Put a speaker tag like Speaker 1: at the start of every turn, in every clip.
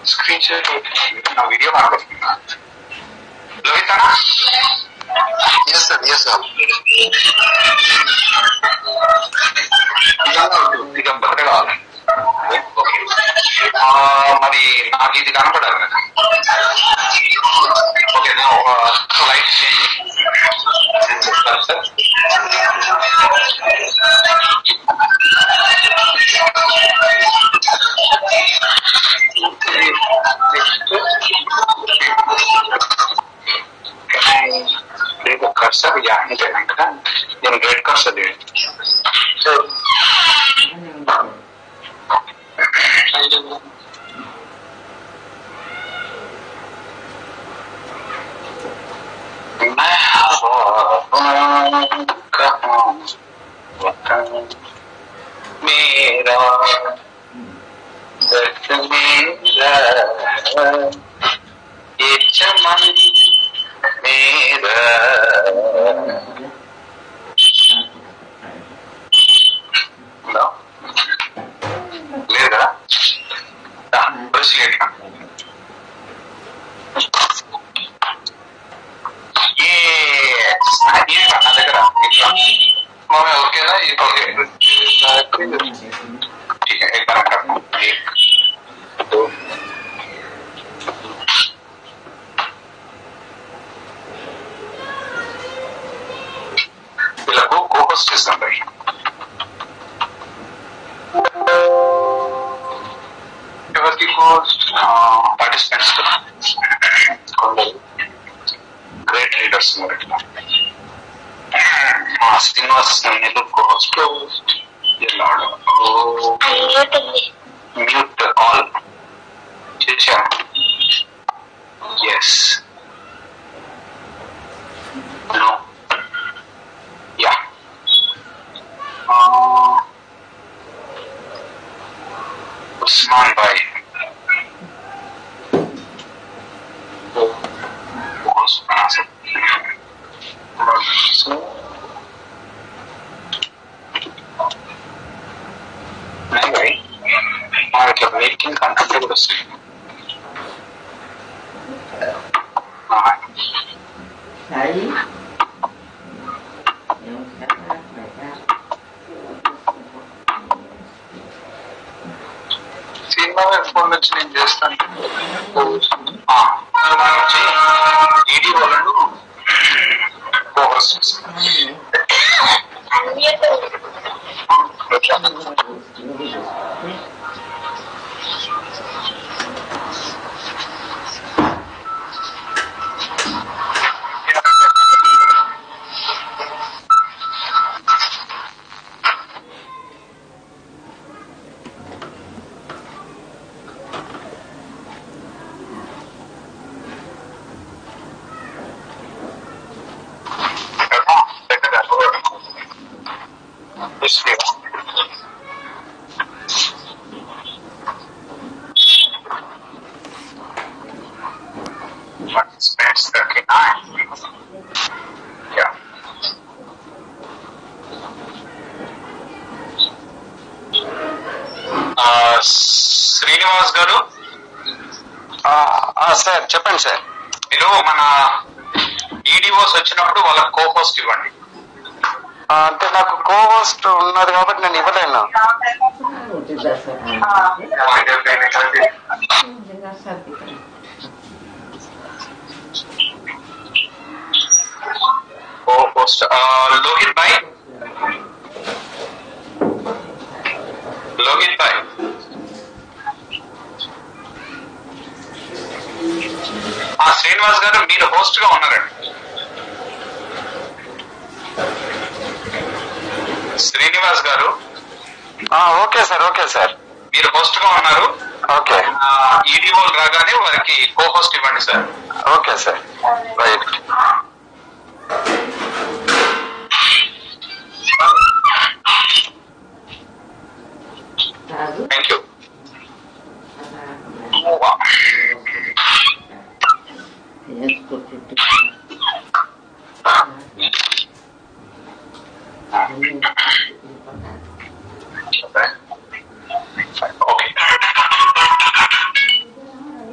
Speaker 1: Screen shot నా video కనబడుతుందా లోహిత్ అన్న
Speaker 2: ఎస్ సార్ ఎస్ సార్
Speaker 1: ఇక బర్రె కావాలి ఓకే ఆ, మరి నాకు ఇది కనపడాలి కదా ఓకే నేను ఒక లైట్ చేయండి సార్ నెక్స్ట్ కర్సర్ యా అంతేనా కదా నేను గ్రేట్ కర్సర్ मेरा दर्द मेरा ये चमन मेरा ఉందా? లేదు కదా దా, బ్రష్ లేదు Yes. ఇది నా దగ్గర ఇట్లా మమ్మీ ఓకేనా ఇది ఓకే ठीक है एक बार करता हूँ एक दो వీళ్ళకు కోపస్ చేస్తాం భయ్ ఎవరికి పార్టిసిపెంట్స్ కొందరు గ్రేట్ లీడర్స్ ఉన్నారు ఇట్లా మా శ్రీనివాస్ నెల్లూరు కోస్ట్ ఎల్లాడు
Speaker 3: అన్మ్యూట్ ఉంది
Speaker 1: మ్యూట్ ఆల్ చేశాను ఎస్ నో యా ఉస్మాన్ భాయ్ नहीं भाई हाँ मतलब मेकिंग कंफर्टेबल वस्तू हाँ
Speaker 4: Đấy. Em sẽ phải ra.
Speaker 1: Cinema phone నుంచి నేను చేస్తాను ఈడీ వాళ్ళను ఫోకస్
Speaker 3: అన్మ్యూట్ ఉంది Participants 39. Yeah. ఆ, శ్రీనివాస్ గారు
Speaker 2: సార్ చెప్పండి సార్
Speaker 1: మీరు మన ఈడిఓస్ వచ్చినప్పుడు వాళ్ళకి కోపోస్ట్ ఇవ్వండి
Speaker 2: ఆ, అంటే నాకు కోహోస్ట్ ఉన్నది కాబట్టి నేను ఇవ్వలేను
Speaker 4: Udah dasar. Udah dasar kita.
Speaker 1: కోపోస్ట్ Lohit భాయ్ లోహిత్ భాయ్ ఆ శ్రీనివాస్ గారు మీరు హోస్ట్ గా ఉన్నారండి శ్రీనివాస్ గారు
Speaker 2: ఆ, ఓకే సార్ ఓకే సార్
Speaker 1: మీరు హోస్ట్ గా ఉన్నారు
Speaker 2: ఓకే
Speaker 1: ఈడీఓలు రాగానే వారికి కో హోస్ట్ ఇవ్వండి sir
Speaker 2: okay sir right
Speaker 4: Taruh.
Speaker 1: Thank you
Speaker 4: Ya, seperti itu.
Speaker 1: Okay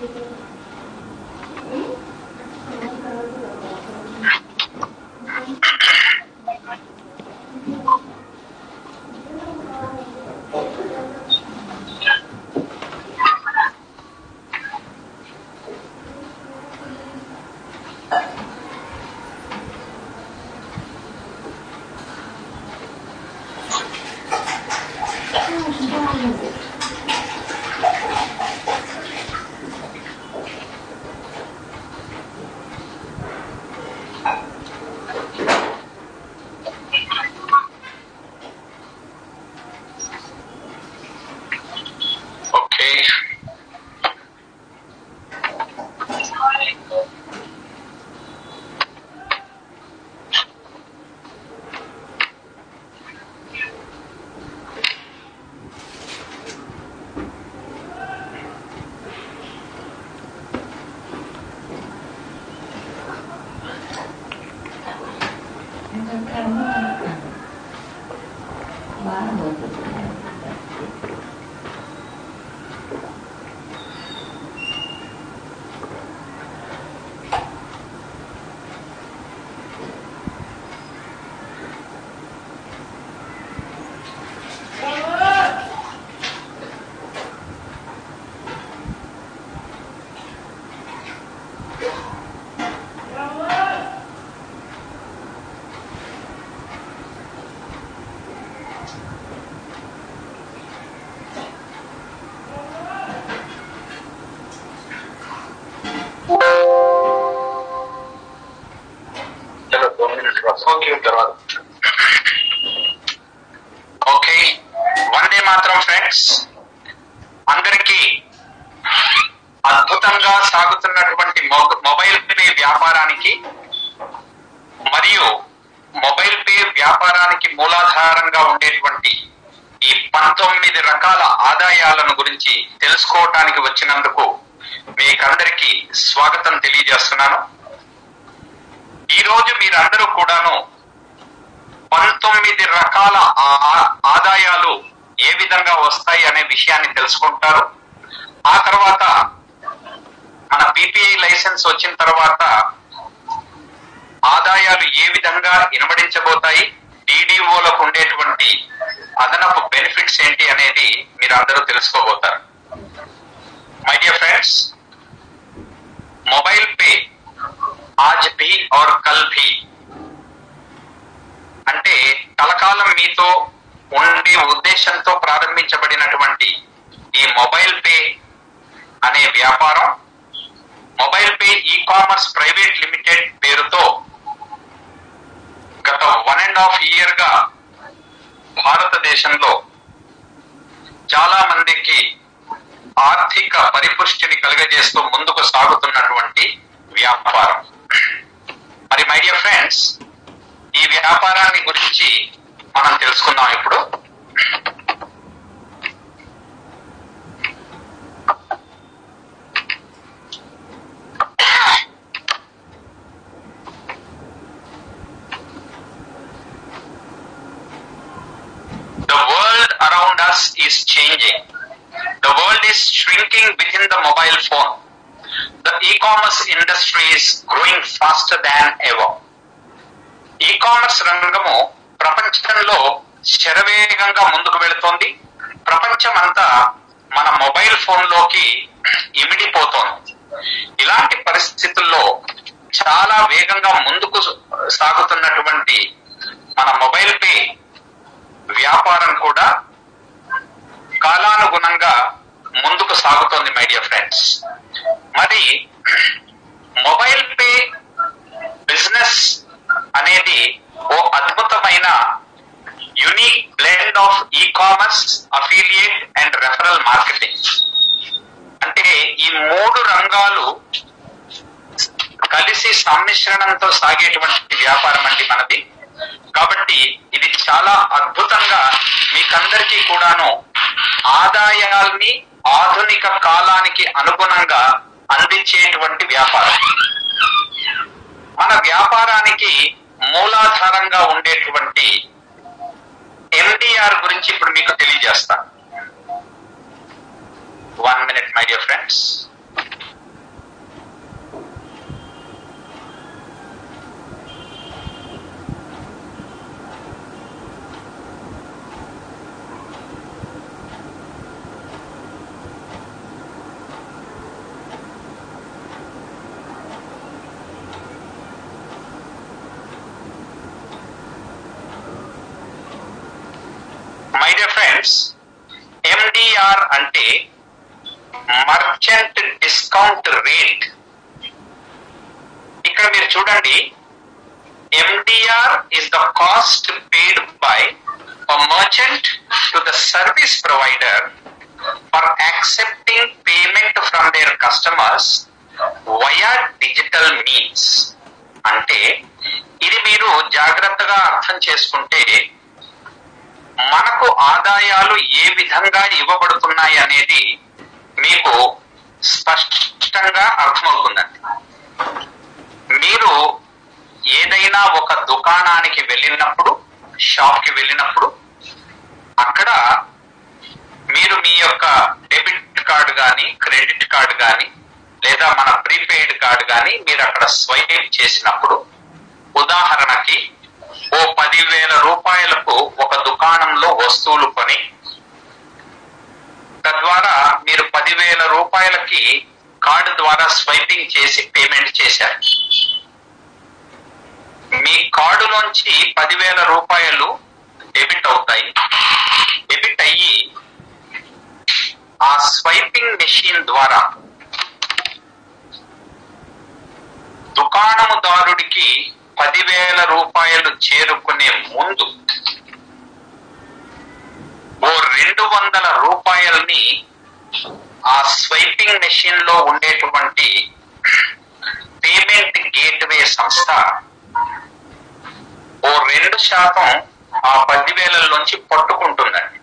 Speaker 3: okay
Speaker 4: ఇంకా కర్మ బాగుంటుంది
Speaker 3: చలో दो मिनट ఓకే తర్వాత ఓకే వందే మాత్రం ఫ్రెండ్స్ అందరికీ అద్భుతంగా సాగుతున్నటువంటి మొ- మొబైల్ పే వ్యాపారానికి మరియు మొబైల్ పే వ్యాపారానికి మూలాధారంగా ఉండేటువంటి ఈ పంతొమ్మిది రకాల ఆదాయాలను గురించి తెలుసుకోవటానికి వచ్చినందుకు మీకందరికీ స్వాగతం తెలియజేస్తున్నాను ఈ రోజు మీరందరూ కూడాను పంతొమ్మిది రకాల ఆ- ఆదాయాలు ఏ విధంగా వస్తాయి అనే విషయాన్ని తెలుసుకుంటారు ఆ తర్వాత మన పిపిఐ లైసెన్స్ వచ్చిన తర్వాత ఆదాయాలు ఏ విధంగా ఇనబడించబోతాయి డిడిఓలకు ఉండేటువంటి అదనపు బెనిఫిట్స్ ఏంటి అనేది మీరు అందరూ తెలుసుకోబోతారు my dear friends mobile pay ఆజ్ భీ और కల్ భీ అంటే కలకాలం మీతో ఉండే ఉద్దేశంతో ప్రారంభించబడినటువంటి ఈ మొబైల్ పే అనే వ్యాపారం mobile pay e commerce private limited పేరుతో గత వన్ అండ్ హాఫ్ ఇయర్ గా భారతదేశంలో చాలా మందికి ఆర్థిక పరిపుష్టిని కలుగజేస్తూ ముందుకు సాగుతున్నటువంటి వ్యాపారం మరి మై డియర్ ఫ్రెండ్స్ ఈ వ్యాపారాన్ని గురించి మనం తెలుసుకుందాం ఇప్పుడు The world around us is changing. The world is shrinking within the mobile phone. The e-commerce industry is growing faster than ever. E commerce రంగము ప్రపంచంలో శరవేగంగా ముందుకు వెళుతోంది ప్రపంచం అంతా మన మొబైల్ ఫోన్ లోకి ఇమిడిపోతోంది ఇలాంటి పరిస్థితుల్లో చాలా వేగంగా ముందుకు సాగుతున్నటువంటి మన మొబైల్ పే వ్యాపారం కూడా కాలానుగుణంగా ముందుకు సాగుతోంది మై డియర్ ఫ్రెండ్స్ మరి మొబైల్ పే బిజినెస్ అనేది ఓ అద్భుతమైన unique blend of e commerce affiliate and referral marketing అంటే ఈ మూడు రంగాలు కలిసి సమ్మిశ్రణంతో సాగేటువంటి వ్యాపారం అండి మనది కాబట్టి ఇది చాలా అద్భుతంగా మీకందరికీ కూడాను ఆదాయాల్ని ఆధునిక కాలానికి అనుగుణంగా అందించేటువంటి వ్యాపారం మన వ్యాపారానికి మూలాధారంగా ఉండేటువంటి ఎండిఆర్ గురించి ఇప్పుడు మీకు తెలియజేస్తాను one minute my dear friends dear friends MDR అంటే మర్చెంట్ డిస్కౌంట్ రేట్ ఇక్కడ మీరు చూడండి MDR is the cost paid by merchant to the service provider for accepting payment from their customers via digital means అంటే ఇది మీరు జాగ్రత్తగా అర్థం చేసుకుంటే మనకు ఆదాయాలు ఏ విధంగా ఇవ్వబడుతున్నాయి అనేది మీకు స్పష్టంగా అర్థమవుతుందండి మీరు ఏదైనా ఒక దుకాణానికి వెళ్ళినప్పుడు షాప్ కి వెళ్ళినప్పుడు అక్కడ మీరు మీ యొక్క డెబిట్ కార్డు కానీ క్రెడిట్ కార్డు కానీ లేదా మన ప్రీపెయిడ్ కార్డు కానీ మీరు అక్కడ స్వైప్ చేసినప్పుడు ఉదాహరణకి ఓ పదివేల రూపాయలకు ఒక దుకాణంలో వస్తువులు కొని తద్వారా మీరు పదివేల రూపాయలకి కార్డు ద్వారా స్వైపింగ్ చేసి పేమెంట్ చేశారు మీ కార్డులోంచి పదివేల రూపాయలు డెబిట్ అవుతాయి డెబిట్ అయ్యి ఆ స్వైపింగ్ మెషిన్ ద్వారా దుకాణముదారుడికి పదివేల రూపాయలు చేరుకునే ముందు ఓ రెండు వందల రూపాయల్ని ఆ స్వైపింగ్ మెషిన్ లో ఉండేటువంటి పేమెంట్ గేట్వే సంస్థ ఓ రెండు శాతం ఆ పదివేలలోంచి పట్టుకుంటుందండి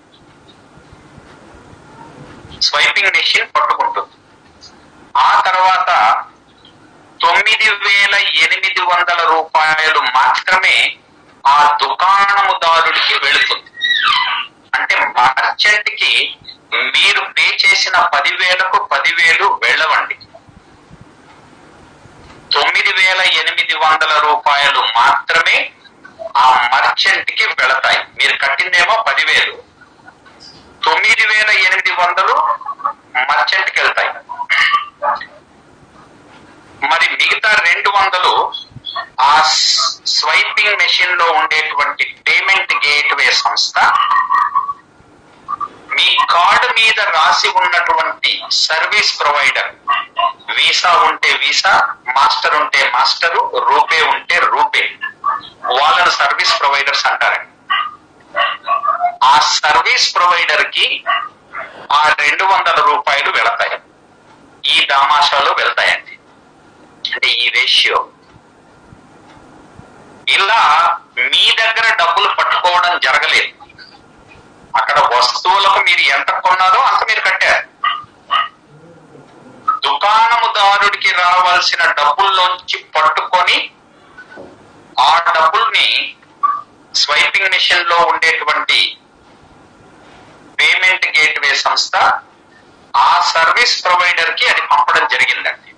Speaker 3: స్వైపింగ్ మెషిన్ పట్టుకుంటుంది ఆ తర్వాత తొమ్మిది వేల ఎనిమిది వందల రూపాయలు మాత్రమే ఆ దుకాణముదారుడికి వెళుతుంది అంటే మర్చెంట్ కి మీరు పే చేసిన పదివేలకు పదివేలు వెళ్ళవండి తొమ్మిది వేల ఎనిమిది వందల రూపాయలు మాత్రమే ఆ మర్చెంట్ కి వెళతాయి మీరు కట్టిందేమో పదివేలు తొమ్మిది వేల ఎనిమిది వందలు మర్చెంట్ కి వెళ్తాయి మరి మిగతా రెండు వందలు ఆ స్వైపింగ్ మెషిన్ లో ఉండేటువంటి పేమెంట్ గేట్వే సంస్థ మీ కార్డు మీద రాసి ఉన్నటువంటి సర్వీస్ ప్రొవైడర్ వీసా ఉంటే వీసా మాస్టర్ ఉంటే మాస్టరు రూపే ఉంటే రూపే వాళ్ళను సర్వీస్ ప్రొవైడర్స్ అంటారండి ఆ సర్వీస్ ప్రొవైడర్ కి ఆ రెండు వందల రూపాయలు వెళతాయి ఈ దామాషాలో వెళ్తాయండి అంటే ఈ రేషియో ఇలా మీ దగ్గర డబ్బులు పట్టుకోవడం జరగలేదు అక్కడ వస్తువులకు మీరు ఎంత కొన్నారో అంత మీరు కట్టారు దుకాణముదారుడికి రావాల్సిన డబ్బుల్లోంచి పట్టుకొని ఆ డబ్బుల్ని స్వైపింగ్ మెషిన్ లో ఉండేటువంటి పేమెంట్ గేట్వే సంస్థ ఆ సర్వీస్ ప్రొవైడర్ కి అది పంపడం జరిగిందండి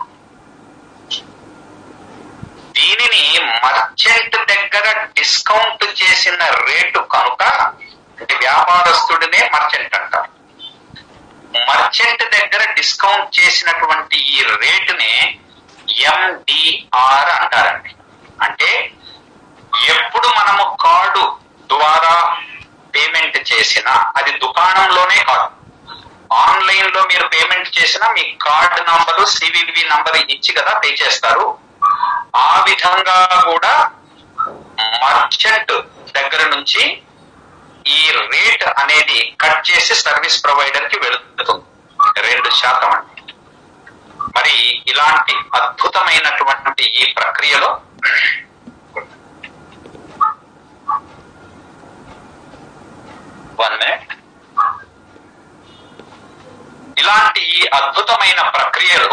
Speaker 3: దీనిని మర్చెంట్ దగ్గర డిస్కౌంట్ చేసిన రేటు కనుక అంటే వ్యాపారస్తుడినే మర్చెంట్ అంటారు మర్చెంట్ దగ్గర డిస్కౌంట్ చేసినటువంటి ఈ రేటునే ఎండిఆర్ అంటారండి అంటే ఎప్పుడు మనము కార్డు ద్వారా పేమెంట్ చేసినా అది దుకాణంలోనే కాదు ఆన్లైన్ లో మీరు పేమెంట్ చేసినా మీ కార్డు నంబరు సివివి నంబర్ ఇచ్చి కదా పే చేస్తారు ఆ విధంగా కూడా మర్చెంట్ దగ్గర నుంచి ఈ రేట్ అనేది కట్ చేసి సర్వీస్ ప్రొవైడర్ కి వెళుతుంది రెండు శాతం అండి మరి ఇలాంటి అద్భుతమైనటువంటి ఈ ప్రక్రియలో వన్ మినిట్ ఇలాంటి ఈ అద్భుతమైన ప్రక్రియలో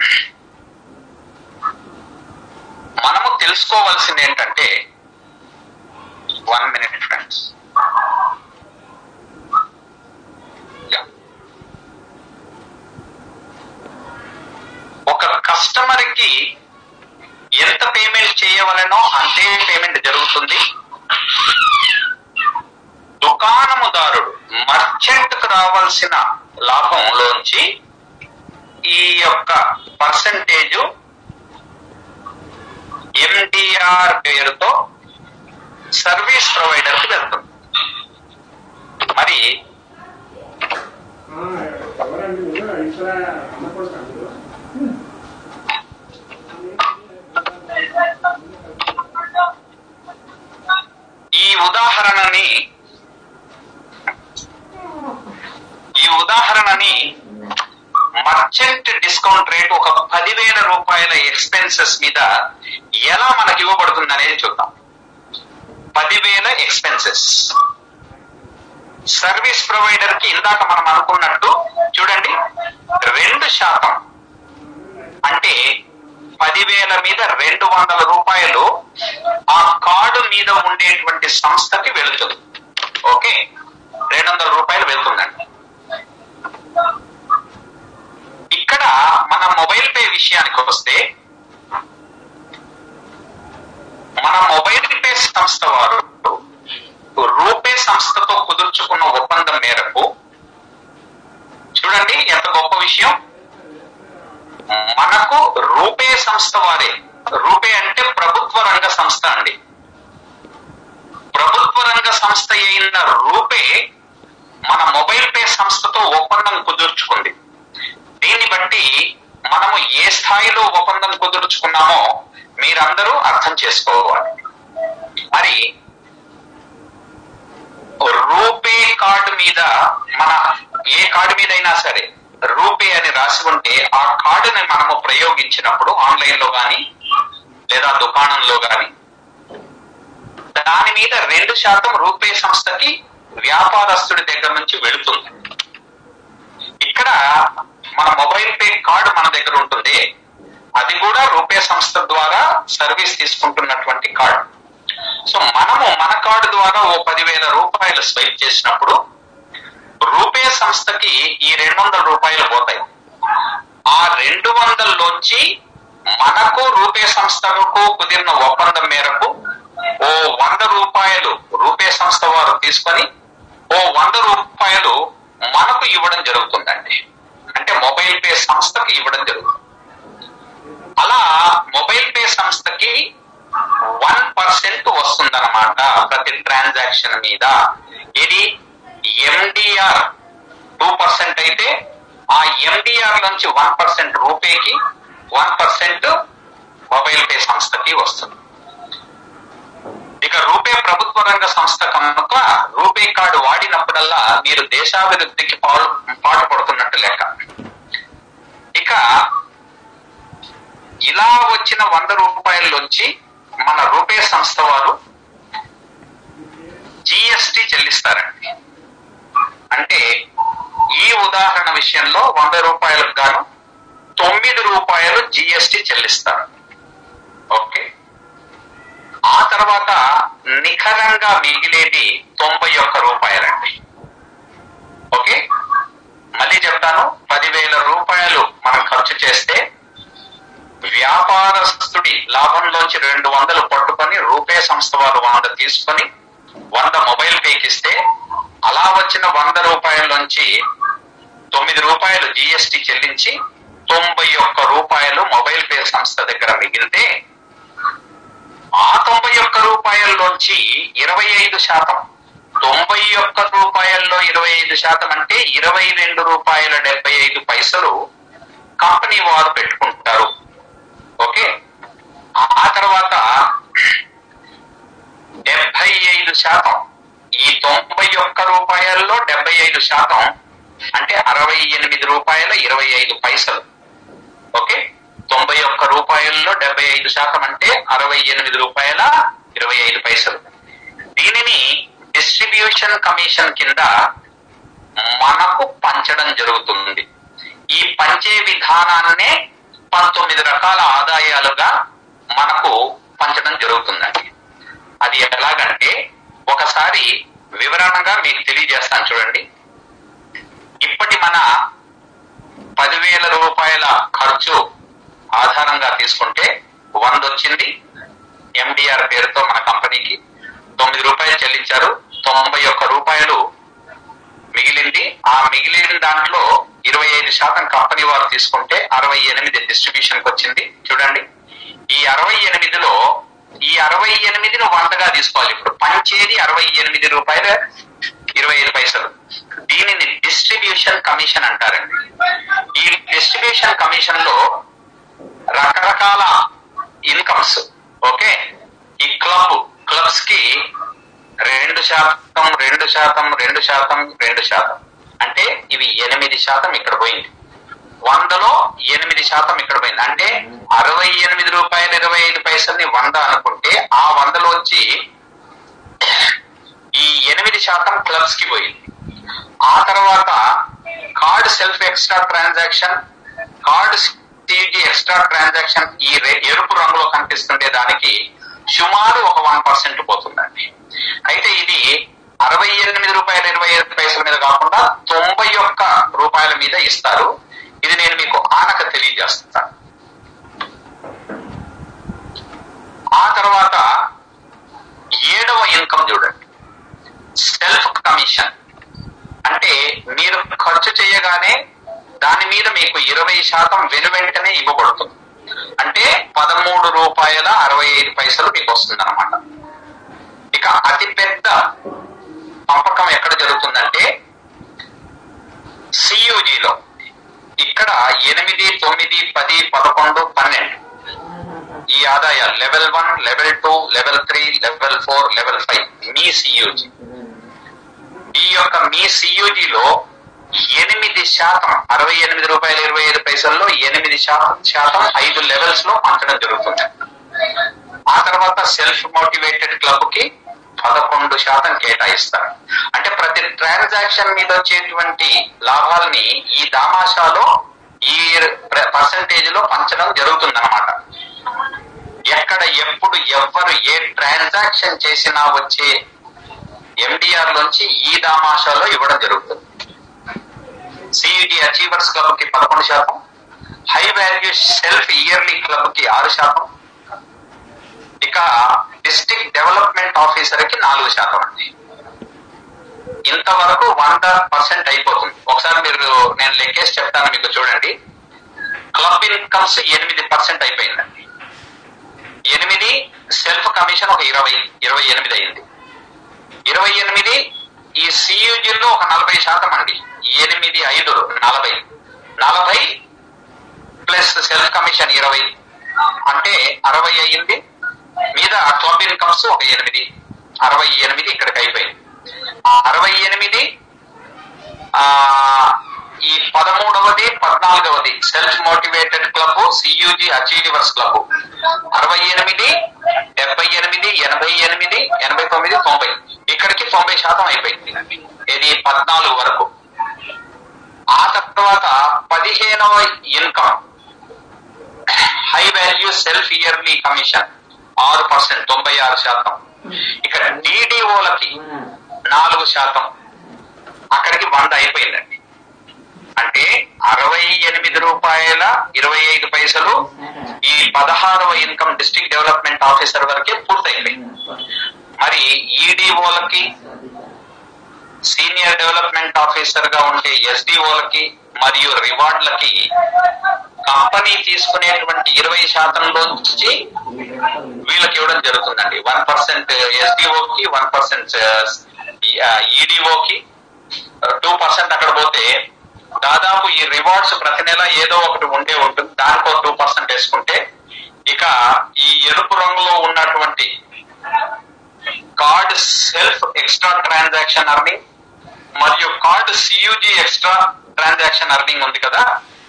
Speaker 3: మనము తెలుసుకోవాల్సింది ఏంటంటే వన్ మినిట్ ఫ్రెండ్స్ ఒక కస్టమర్ కి ఎంత పేమెంట్ చేయవలనో అంతే పేమెంట్ జరుగుతుంది దుకాణముదారుడు మర్చెంట్ కు రావాల్సిన లాభంలోంచి ఈ యొక్క పర్సంటేజ్ ఎండిఆర్ పేరుతో సర్వీస్ ప్రొవైడర్ కి వెళ్తుంది మరి
Speaker 5: ఎవరండి మీరు ఇక్కడ అన్నపడతాను
Speaker 3: ఈ ఉదాహరణని ఈ ఉదాహరణని మర్చెంట్ డిస్కౌంట్ రేట్ ఒక పదివేల రూపాయల ఎక్స్పెన్సెస్ మీద ఎలా మనకి ఇవ్వబడుతుంది అనేది చూద్దాం పదివేల ఎక్స్పెన్సెస్ సర్వీస్ ప్రొవైడర్ కి ఇందాక మనం అనుకున్నట్టు చూడండి రెండు శాతం అంటే పదివేల మీద రెండు వందల రూపాయలు ఆ కార్డు మీద ఉండేటువంటి సంస్థకి వెళుతుంది ఓకే రెండు వందల రూపాయలు వెళ్తుందండి ఇక్కడ మన మొబైల్ పే విషయానికి వస్తే మన మొబైల్ పే సంస్థ వారు రూపే సంస్థతో కుదుర్చుకున్న ఒప్పందం మేరకు చూడండి ఎంత గొప్ప విషయం మనకు రూపే సంస్థ వారే రూపే అంటే ప్రభుత్వ రంగ సంస్థ అండి ప్రభుత్వ రంగ సంస్థ అయిన రూపే మన మొబైల్ పే సంస్థతో ఒప్పందం కుదుర్చుకుంది దీన్ని బట్టి మనము ఏ స్థాయిలో ఒప్పందం కుదుర్చుకున్నామో మీరందరూ అర్థం చేసుకోవాలి మరి రూపే కార్డు మీద మన ఏ కార్డు మీద అయినా సరే రూపే అని రాసి ఉంటే ఆ కార్డుని మనము ప్రయోగించినప్పుడు ఆన్లైన్ లో గాని లేదా దుకాణంలో గాని దాని మీద రెండు శాతం రూపే సంస్థకి వ్యాపారస్తుడి దగ్గర నుంచి వెళుతుంది ఇక్కడ మన మొబైల్ పే కార్డు మన దగ్గర ఉంటుంది అది కూడా రూపే సంస్థ ద్వారా సర్వీస్ తీసుకుంటున్నటువంటి కార్డు సో మనము మన కార్డు ద్వారా ఓ పదివేల రూపాయలు స్వైప్ చేసినప్పుడు రూపే సంస్థకి ఈ రెండు వందల రూపాయలు పోతాయి ఆ రెండు వందల్లోంచి మనకు రూపే సంస్థకు కుదిరిన ఒప్పందం మేరకు ఓ వంద రూపాయలు రూపే సంస్థ వారు తీసుకొని ఓ వంద రూపాయలు మనకు ఇవ్వడం జరుగుతుందండి అంటే మొబైల్ పే సంస్థకి ఇవ్వడం జరుగుతుంది అలా మొబైల్ పే సంస్థకి వన్ పర్సెంట్ వస్తుందన్నమాట ప్రతి ట్రాన్సాక్షన్ మీద ఇది ఎండిఆర్ టూ పర్సెంట్ అయితే ఆ ఎండిఆర్ నుంచి వన్ పర్సెంట్ రూపేకి వన్ పర్సెంట్ మొబైల్ పే సంస్థకి వస్తుంది ఇక రూపే ప్రభుత్వ రంగ సంస్థ కనుక రూపే కార్డు వాడినప్పుడల్లా మీరు దేశాభివృద్ధికి పాలు పాటు పడుతున్నట్టు లెక్క ఇక ఇలా వచ్చిన వంద రూపాయల్లోంచి మన రూపే సంస్థ వారు జిఎస్టి చెల్లిస్తారండి అంటే ఈ ఉదాహరణ విషయంలో వంద రూపాయలకు గాను తొమ్మిది రూపాయలు జిఎస్టి చెల్లిస్తారు ఓకే ఆ తర్వాత నిఖరంగా మిగిలేది తొంభై ఒక్క రూపాయలండి ఓకే మళ్ళీ చెప్తాను పదివేల రూపాయలు మనం ఖర్చు చేస్తే వ్యాపారస్తుడి లాభంలోంచి రెండు వందలు పట్టుకొని రూపే సంస్థ వారు వంద తీసుకొని వంద మొబైల్ పేకి ఇస్తే అలా వచ్చిన వంద రూపాయల నుంచి తొమ్మిది రూపాయలు జిఎస్టి చెల్లించి తొంభై ఒక్క రూపాయలు మొబైల్ పే సంస్థ దగ్గర మిగిలితే ఆ తొంభై ఒక్క రూపాయల్లోంచి ఇరవై ఐదు శాతం తొంభై ఒక్క రూపాయల్లో ఇరవై ఐదు శాతం అంటే ఇరవై రెండు రూపాయల డెబ్బై ఐదు పైసలు కంపెనీ వారు పెట్టుకుంటారు ఓకే ఆ తర్వాత డెబ్బై ఐదు శాతం ఈ తొంభై ఒక్క రూపాయల్లో డెబ్బై ఐదు శాతం అంటే అరవై ఎనిమిది రూపాయల ఇరవై ఐదు పైసలు ఓకే తొంభై ఒక్క రూపాయల్లో డెబ్బై ఐదు శాతం అంటే అరవై ఎనిమిది రూపాయల ఇరవై ఐదు పైసలు దీనిని డిస్ట్రిబ్యూషన్ కమిషన్ కింద మనకు పంచడం జరుగుతుంది ఈ పంచే విధానాన్నే పంతొమ్మిది రకాల ఆదాయాలుగా మనకు పంచడం జరుగుతుందండి అది ఎలాగంటే ఒకసారి వివరణగా మీకు తెలియజేస్తాను చూడండి ఇప్పటి మన పదివేల రూపాయల ఖర్చు ఆధారంగా తీసుకుంటే వంద వచ్చింది ఎండిఆర్ పేరుతో మన కంపెనీకి తొమ్మిది రూపాయలు చెల్లించారు తొంభై ఒక్క రూపాయలు మిగిలింది ఆ మిగిలిన దాంట్లో ఇరవై ఐదు శాతం కంపెనీ వారు తీసుకుంటే అరవై ఎనిమిది డిస్ట్రిబ్యూషన్ కి వచ్చింది చూడండి ఈ అరవై ఎనిమిదిలో ఈ అరవై ఎనిమిదిని వందగా తీసుకోవాలి ఇప్పుడు పంచేది అరవై ఎనిమిది రూపాయల ఇరవై ఐదు పైసలు దీనిని డిస్ట్రిబ్యూషన్ కమిషన్ అంటారండి ఈ డిస్ట్రిబ్యూషన్ కమిషన్ లో రకరకాల ఇన్కమ్స్ ఓకే ఈ క్లబ్ క్లబ్స్ కి రెండు శాతం రెండు శాతం రెండు శాతం రెండు శాతం అంటే ఇవి ఎనిమిది శాతం ఇక్కడ పోయింది వందలో ఎనిమిది శాతం ఇక్కడ పోయింది అంటే అరవై ఎనిమిది రూపాయలు ఇరవై ఐదు పైసల్ని వంద అనుకుంటే ఆ వందలోంచి ఈ ఎనిమిది శాతం క్లబ్స్ కి పోయింది ఆ తర్వాత card self extra transaction card city extra transaction ఈ రె- ఎరుపు రంగులో కనిపిస్తుండే దానికి సుమారు ఒక వన్ పర్సెంట్ పోతుందండి అయితే ఇది అరవై ఎనిమిది రూపాయల ఇరవై ఐదు పైసల మీద కాకుండా తొంభై ఒక్క రూపాయల మీద ఇస్తారు ఇది నేను మీకు ఆనక తెలియజేస్తాను ఆ తర్వాత ఏడవ ఇన్కమ్ చూడండి సెల్ఫ్ కమిషన్ అంటే మీరు ఖర్చు చేయగానే దాని మీద మీకు ఇరవై శాతం వెను వెంటనే ఇవ్వబడుతుంది అంటే పదమూడు రూపాయల అరవై ఐదు పైసలు మీకు వస్తుంది అనమాట ఇక అతి పెద్ద పంపకం ఎక్కడ జరుగుతుందంటే సియూజీలో ఇక్కడ ఎనిమిది తొమ్మిది పది పదకొండు పన్నెండు ఈ ఆదాయాలు level one level two level three level four level five మీ సియూజీ ఈ యొక్క మీ సియూజీలో ఎనిమిది శాతం అరవై ఎనిమిది రూపాయల ఇరవై ఐదు పైసల్లో ఎనిమిది శాతం శాతం ఐదు లెవెల్స్ లో పంచడం జరుగుతుంది ఆ తర్వాత సెల్ఫ్ మోటివేటెడ్ క్లబ్ కి పదకొండు శాతం కేటాయిస్తారు అంటే ప్రతి ట్రాన్సాక్షన్ మీద వచ్చేటువంటి లాభాలని ఈ దామాషాలో ఈ పర్సంటేజ్ లో పంచడం జరుగుతుంది ఎక్కడ ఎప్పుడు ఎవ్వరు ఏ ట్రాన్సాక్షన్ చేసినా వచ్చే ఎండిఆర్ నుంచి ఈ దామాషాలో ఇవ్వడం జరుగుతుంది సిఈడి అచీవర్స్ క్లబ్ కి పదకొండు శాతం high value self yearly club కి ఆరు శాతం ఇక డిస్ట్రిక్ట్ డెవలప్మెంట్ ఆఫీసర్ కి నాలుగు శాతం అండి ఇంతవరకు వంద పర్సెంట్ అయిపోతుంది ఒకసారి మీరు నేను లెక్కేసి చెప్తాను మీకు చూడండి క్లబ్ ఇన్కమ్స్ ఎనిమిది పర్సెంట్ అయిపోయిందండి ఎనిమిది సెల్ఫ్ కమిషన్ ఒక ఇరవై ఇరవై ఎనిమిది అయింది ఇరవై ఎనిమిది ఈ సియూజీలో ఒక నలభై శాతం అండి ఎనిమిది ఐదు నలభై నలభై ప్లస్ సెల్ఫ్ కమిషన్ ఇరవై అంటే అరవై అయ్యింది మీద క్లబ్ ఇన్కమ్స్ ఒక ఎనిమిది అరవై ఎనిమిది ఇక్కడికి అయిపోయింది ఆ అరవై ఎనిమిది ఆ ఈ పదమూడవది పద్నాలుగవది self motivated club CUG achievers club అరవై ఎనిమిది డెబ్బై ఎనిమిది ఎనభై ఎనిమిది ఎనభై తొమ్మిది తొంభై ఇక్కడికి తొంభై శాతం అయిపోయింది ఇది పద్నాలుగు వరకు ఆ తర్వాత పదిహేనవ income high value self yearly commission ఆరు పర్సెంట్ తొంభై ఆరు శాతం ఇక్కడ డిడిఓలకి నాలుగు శాతం అక్కడికి వంద అయిపోయిందండి అంటే అరవై ఎనిమిది రూపాయల ఇరవై ఐదు పైసలు ఈ పదహారవ ఇన్కమ్ డిస్ట్రిక్ట్ డెవలప్మెంట్ ఆఫీసర్ వరకే పూర్తయిపోయింది మరి ఈడిఓలకి సీనియర్ డెవలప్మెంట్ ఆఫీసర్ గా ఉండే ఎస్డిఓలకి మరియు రివార్డులకి కంపెనీ తీసుకునేటువంటి ఇరవై శాతంలోంచి వీళ్ళకి ఇవ్వడం జరుగుతుందండి వన్ పర్సెంట్ ఎస్డిఓకి వన్ పర్సెంట్ ఈడిఓకి టూ పర్సెంట్ అక్కడ పోతే దాదాపు ఈ రివార్డ్స్ ప్రతి నెల ఏదో ఒకటి ఉండే ఉంటుంది దానికి ఒక టూ పర్సెంట్ వేసుకుంటే ఇక ఈ ఎరుపు రంగులో ఉన్నటువంటి card self extra transaction earning మరియు card CUG extra transaction earning ఉంది కదా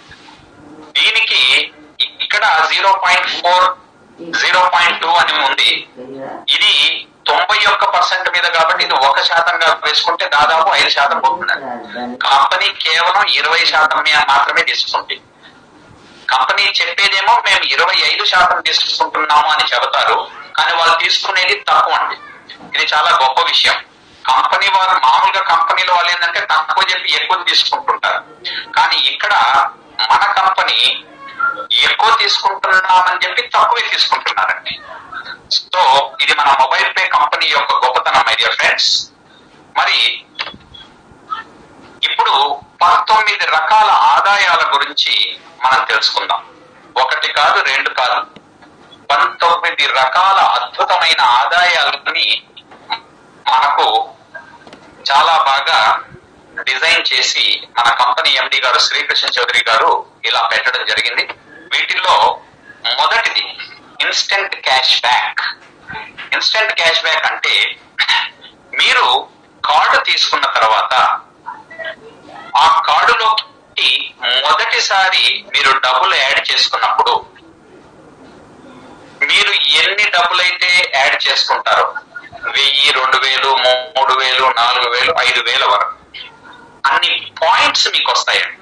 Speaker 3: దీనికి ఇక్కడ zero point four zero point two అని ఉంది ఇది తొంభై ఒక్క పర్సెంట్ మీద కాబట్టి ఇది ఒక శాతంగా వేసుకుంటే దాదాపు ఐదు శాతం పోతుందండి కంపెనీ కేవలం ఇరవై శాతం మీద మాత్రమే తీసుకుంటుంది కంపెనీ చెప్పేదేమో మేము ఇరవై ఐదు శాతం తీసుకుంటున్నాము అని చెబుతారు కానీ వాళ్ళు తీసుకునేది తక్కువ అండి ఇది చాలా గొప్ప విషయం కంపెనీ వారు మామూలుగా కంపెనీలో వాళ్ళు ఏంటంటే తక్కువ చెప్పి ఎక్కువ తీసుకుంటుంటారు కానీ ఇక్కడ మన కంపెనీ ఎక్కువ తీసుకుంటున్నామని చెప్పి తక్కువే తీసుకుంటున్నారండి సో ఇది మన మొబైల్ పే కంపెనీ యొక్క గొప్పతనం మై డియర్ ఫ్రెండ్స్ మరి ఇప్పుడు పంతొమ్మిది రకాల ఆదాయాల గురించి మనం తెలుసుకుందాం ఒకటి కాదు రెండు కాదు పంతొమ్మిది రకాల అద్భుతమైన ఆదాయాలని మనకు చాలా బాగా డిజైన్ చేసి మన కంపెనీ ఎండి గారు శ్రీకృష్ణ చౌదరి గారు ఇలా పెట్టడం జరిగింది వీటిల్లో మొదటిది instant cash back instant cash back అంటే మీరు కార్డు తీసుకున్న తర్వాత ఆ కార్డులోకి మొదటిసారి మీరు డబ్బులు యాడ్ చేసుకున్నప్పుడు మీరు ఎన్ని డబ్బులైతే యాడ్ చేసుకుంటారో వెయ్యి రెండు వేలు మూడు వేలు నాలుగు వేలు ఐదు వేల వరకు అన్ని పాయింట్స్ మీకు వస్తాయండి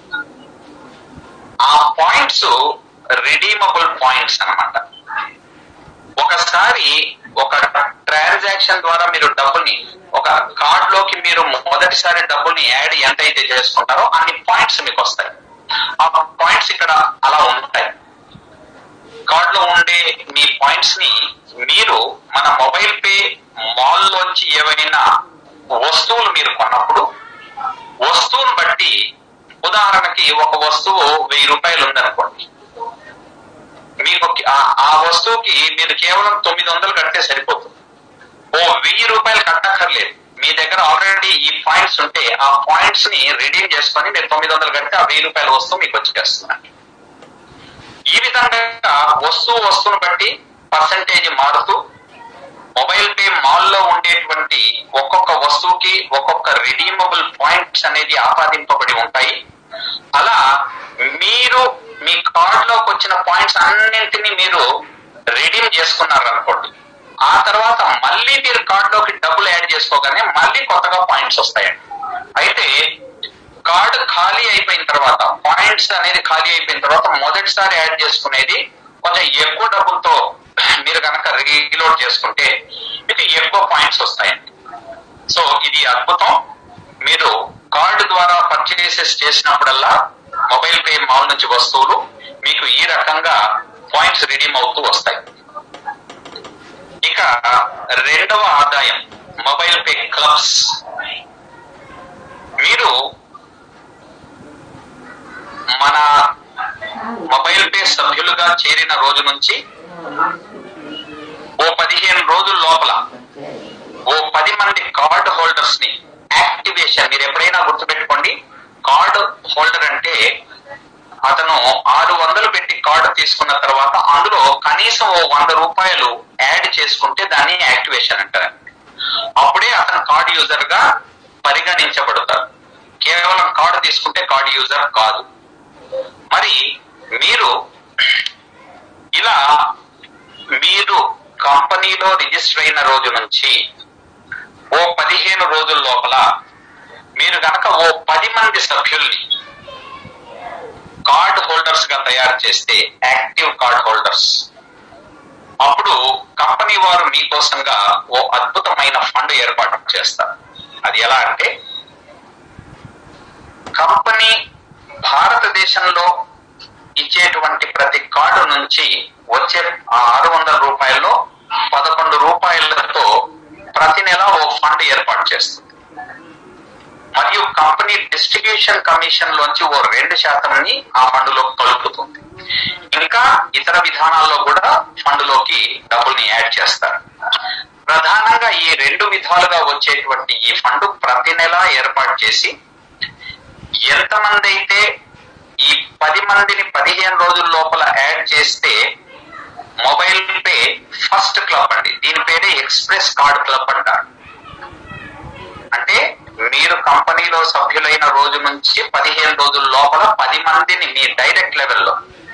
Speaker 3: ఆ పాయింట్స్ రిడీమబుల్ పాయింట్స్ అన్నమాట ఒకసారి ఒక ట్రాన్సాక్షన్ ద్వారా మీరు డబ్బుని ఒక కార్డ్ లోకి మీరు మొదటిసారి డబ్బుని యాడ్ ఎంత అయితే చేసుకుంటారో అన్ని పాయింట్స్ మీకు వస్తాయి ఆ పాయింట్స్ ఇక్కడ అలా ఉంటాయి కార్డ్ లో ఉండే మీ పాయింట్స్ ని మీరు మన మొబైల్ పే మాల్ లోంచి ఏవైనా వస్తువులు మీరు కొన్నప్పుడు వస్తువును బట్టి ఉదాహరణకి ఒక వస్తువు వెయ్యి రూపాయలు ఉందనుకోండి మీకు ఆ- ఆ వస్తువుకి మీరు కేవలం తొమ్మిది వందలు కడితే సరిపోతుంది ఓ వెయ్యి రూపాయలు కట్టక్కర్లేదు మీ దగ్గర ఆల్రెడీ ఈ పాయింట్స్ ఉంటే ఆ పాయింట్స్ ని రిడీమ్ చేసుకొని మీరు తొమ్మిది వందలు కడితే ఆ వెయ్యి రూపాయల వస్తువు మీకు వచ్చేస్తుంది ఈ విధంగా వస్తువు వస్తువును బట్టి పర్సంటేజ్ మారుతూ మొబైల్ పే మాల్ లో ఉండేటువంటి ఒక్కొక్క వస్తువుకి ఒక్కొక్క రిడీమబుల్ పాయింట్స్ అనేది ఆపాదింపబడి ఉంటాయి అలా మీరు మీ కార్డ్ లోకి వచ్చిన పాయింట్స్ అన్నింటినీ మీరు రిడీమ్ చేసుకున్నారు అనుకోండి ఆ తర్వాత మళ్ళీ మీరు కార్డ్ లోకి డబ్బులు యాడ్ చేసుకోగానే మళ్ళీ కొత్తగా పాయింట్స్ వస్తాయండి అయితే కార్డు ఖాళీ అయిపోయిన తర్వాత పాయింట్స్ అనేది ఖాళీ అయిపోయిన తర్వాత మొదటిసారి యాడ్ చేసుకునేది కొంచెం ఎక్కువ డబ్బులతో మీరు కనుక రీలోడ్ చేసుకుంటే మీకు ఎక్కువ పాయింట్స్ వస్తాయండి సో ఇది అద్భుతం మీరు కార్డు ద్వారా పర్చేసెస్ చేసినప్పుడల్లా మొబైల్ పే మాల్ నుంచి వస్తువులు మీకు ఈ రకంగా పాయింట్స్ రిడీమ్ అవుతూ వస్తాయి ఇక రెండవ ఆదాయం మొబైల్ పే క్లబ్స్ మీరు మన మొబైల్ పే సభ్యులుగా చేరిన రోజు నుంచి ఓ పదిహేను రోజుల లోపల ఓ పది మంది కార్డ్ హోల్డర్స్ ని యాక్టివేషన్ మీరు ఎప్పుడైనా గుర్తుపెట్టుకోండి కార్డ్ హోల్డర్ అంటే అతను ఆరు వందలు పెట్టి కార్డు తీసుకున్న తర్వాత అందులో కనీసం ఓ వంద రూపాయలు యాడ్ చేసుకుంటే దాన్ని యాక్టివేషన్ అంటారు అప్పుడే అతను కార్డ్ యూజర్ గా పరిగణించబడతారు కేవలం కార్డు తీసుకుంటే కార్డు యూజర్ కాదు మరి మీరు ఇలా మీరు కంపెనీలో రిజిస్టర్ అయిన రోజు నుంచి ఓ పదిహేను రోజుల లోపల మీరు గనక ఓ పది మంది సభ్యుల్ని కార్డ్ హోల్డర్స్ గా తయారు చేస్తే యాక్టివ్ కార్డ్ హోల్డర్స్ అప్పుడు కంపెనీ వారు మీకోసంగా ఓ అద్భుతమైన ఫండ్ ఏర్పాటు చేస్తారు అది ఎలా అంటే కంపెనీ భారతదేశంలో ఇచ్చేటువంటి ప్రతి కార్డు నుంచి వచ్చే ఆ ఆరు వందల రూపాయల్లో పదకొండు రూపాయలతో ప్రతి నెల ఓ ఫండ్ ఏర్పాటు చేస్తుంది మరియు కంపెనీ డిస్ట్రిబ్యూషన్ కమిషన్ లోంచి ఓ రెండు శాతంని ఆ ఫండ్లో కలుపుతుంది ఇంకా ఇతర విధానాల్లో కూడా ఫండ్లోకి డబ్బుల్ని యాడ్ చేస్తారు ప్రధానంగా ఈ రెండు విధాలుగా వచ్చేటువంటి ఈ ఫండ్ ప్రతి నెల ఏర్పాటు చేసి ఎంతమంది అయితే ఈ పది మందిని పదిహేను రోజుల లోపల యాడ్ చేస్తే మొబైల్ పే ఫస్ట్ క్లబ్ అండి దీని పేరే ఎక్స్ప్రెస్ కార్డ్ క్లబ్ అంటారు అంటే మీరు కంపెనీలో సభ్యులైన రోజు నుంచి పదిహేను రోజుల లోపల పది మందిని మీ డైరెక్ట్ లెవెల్లో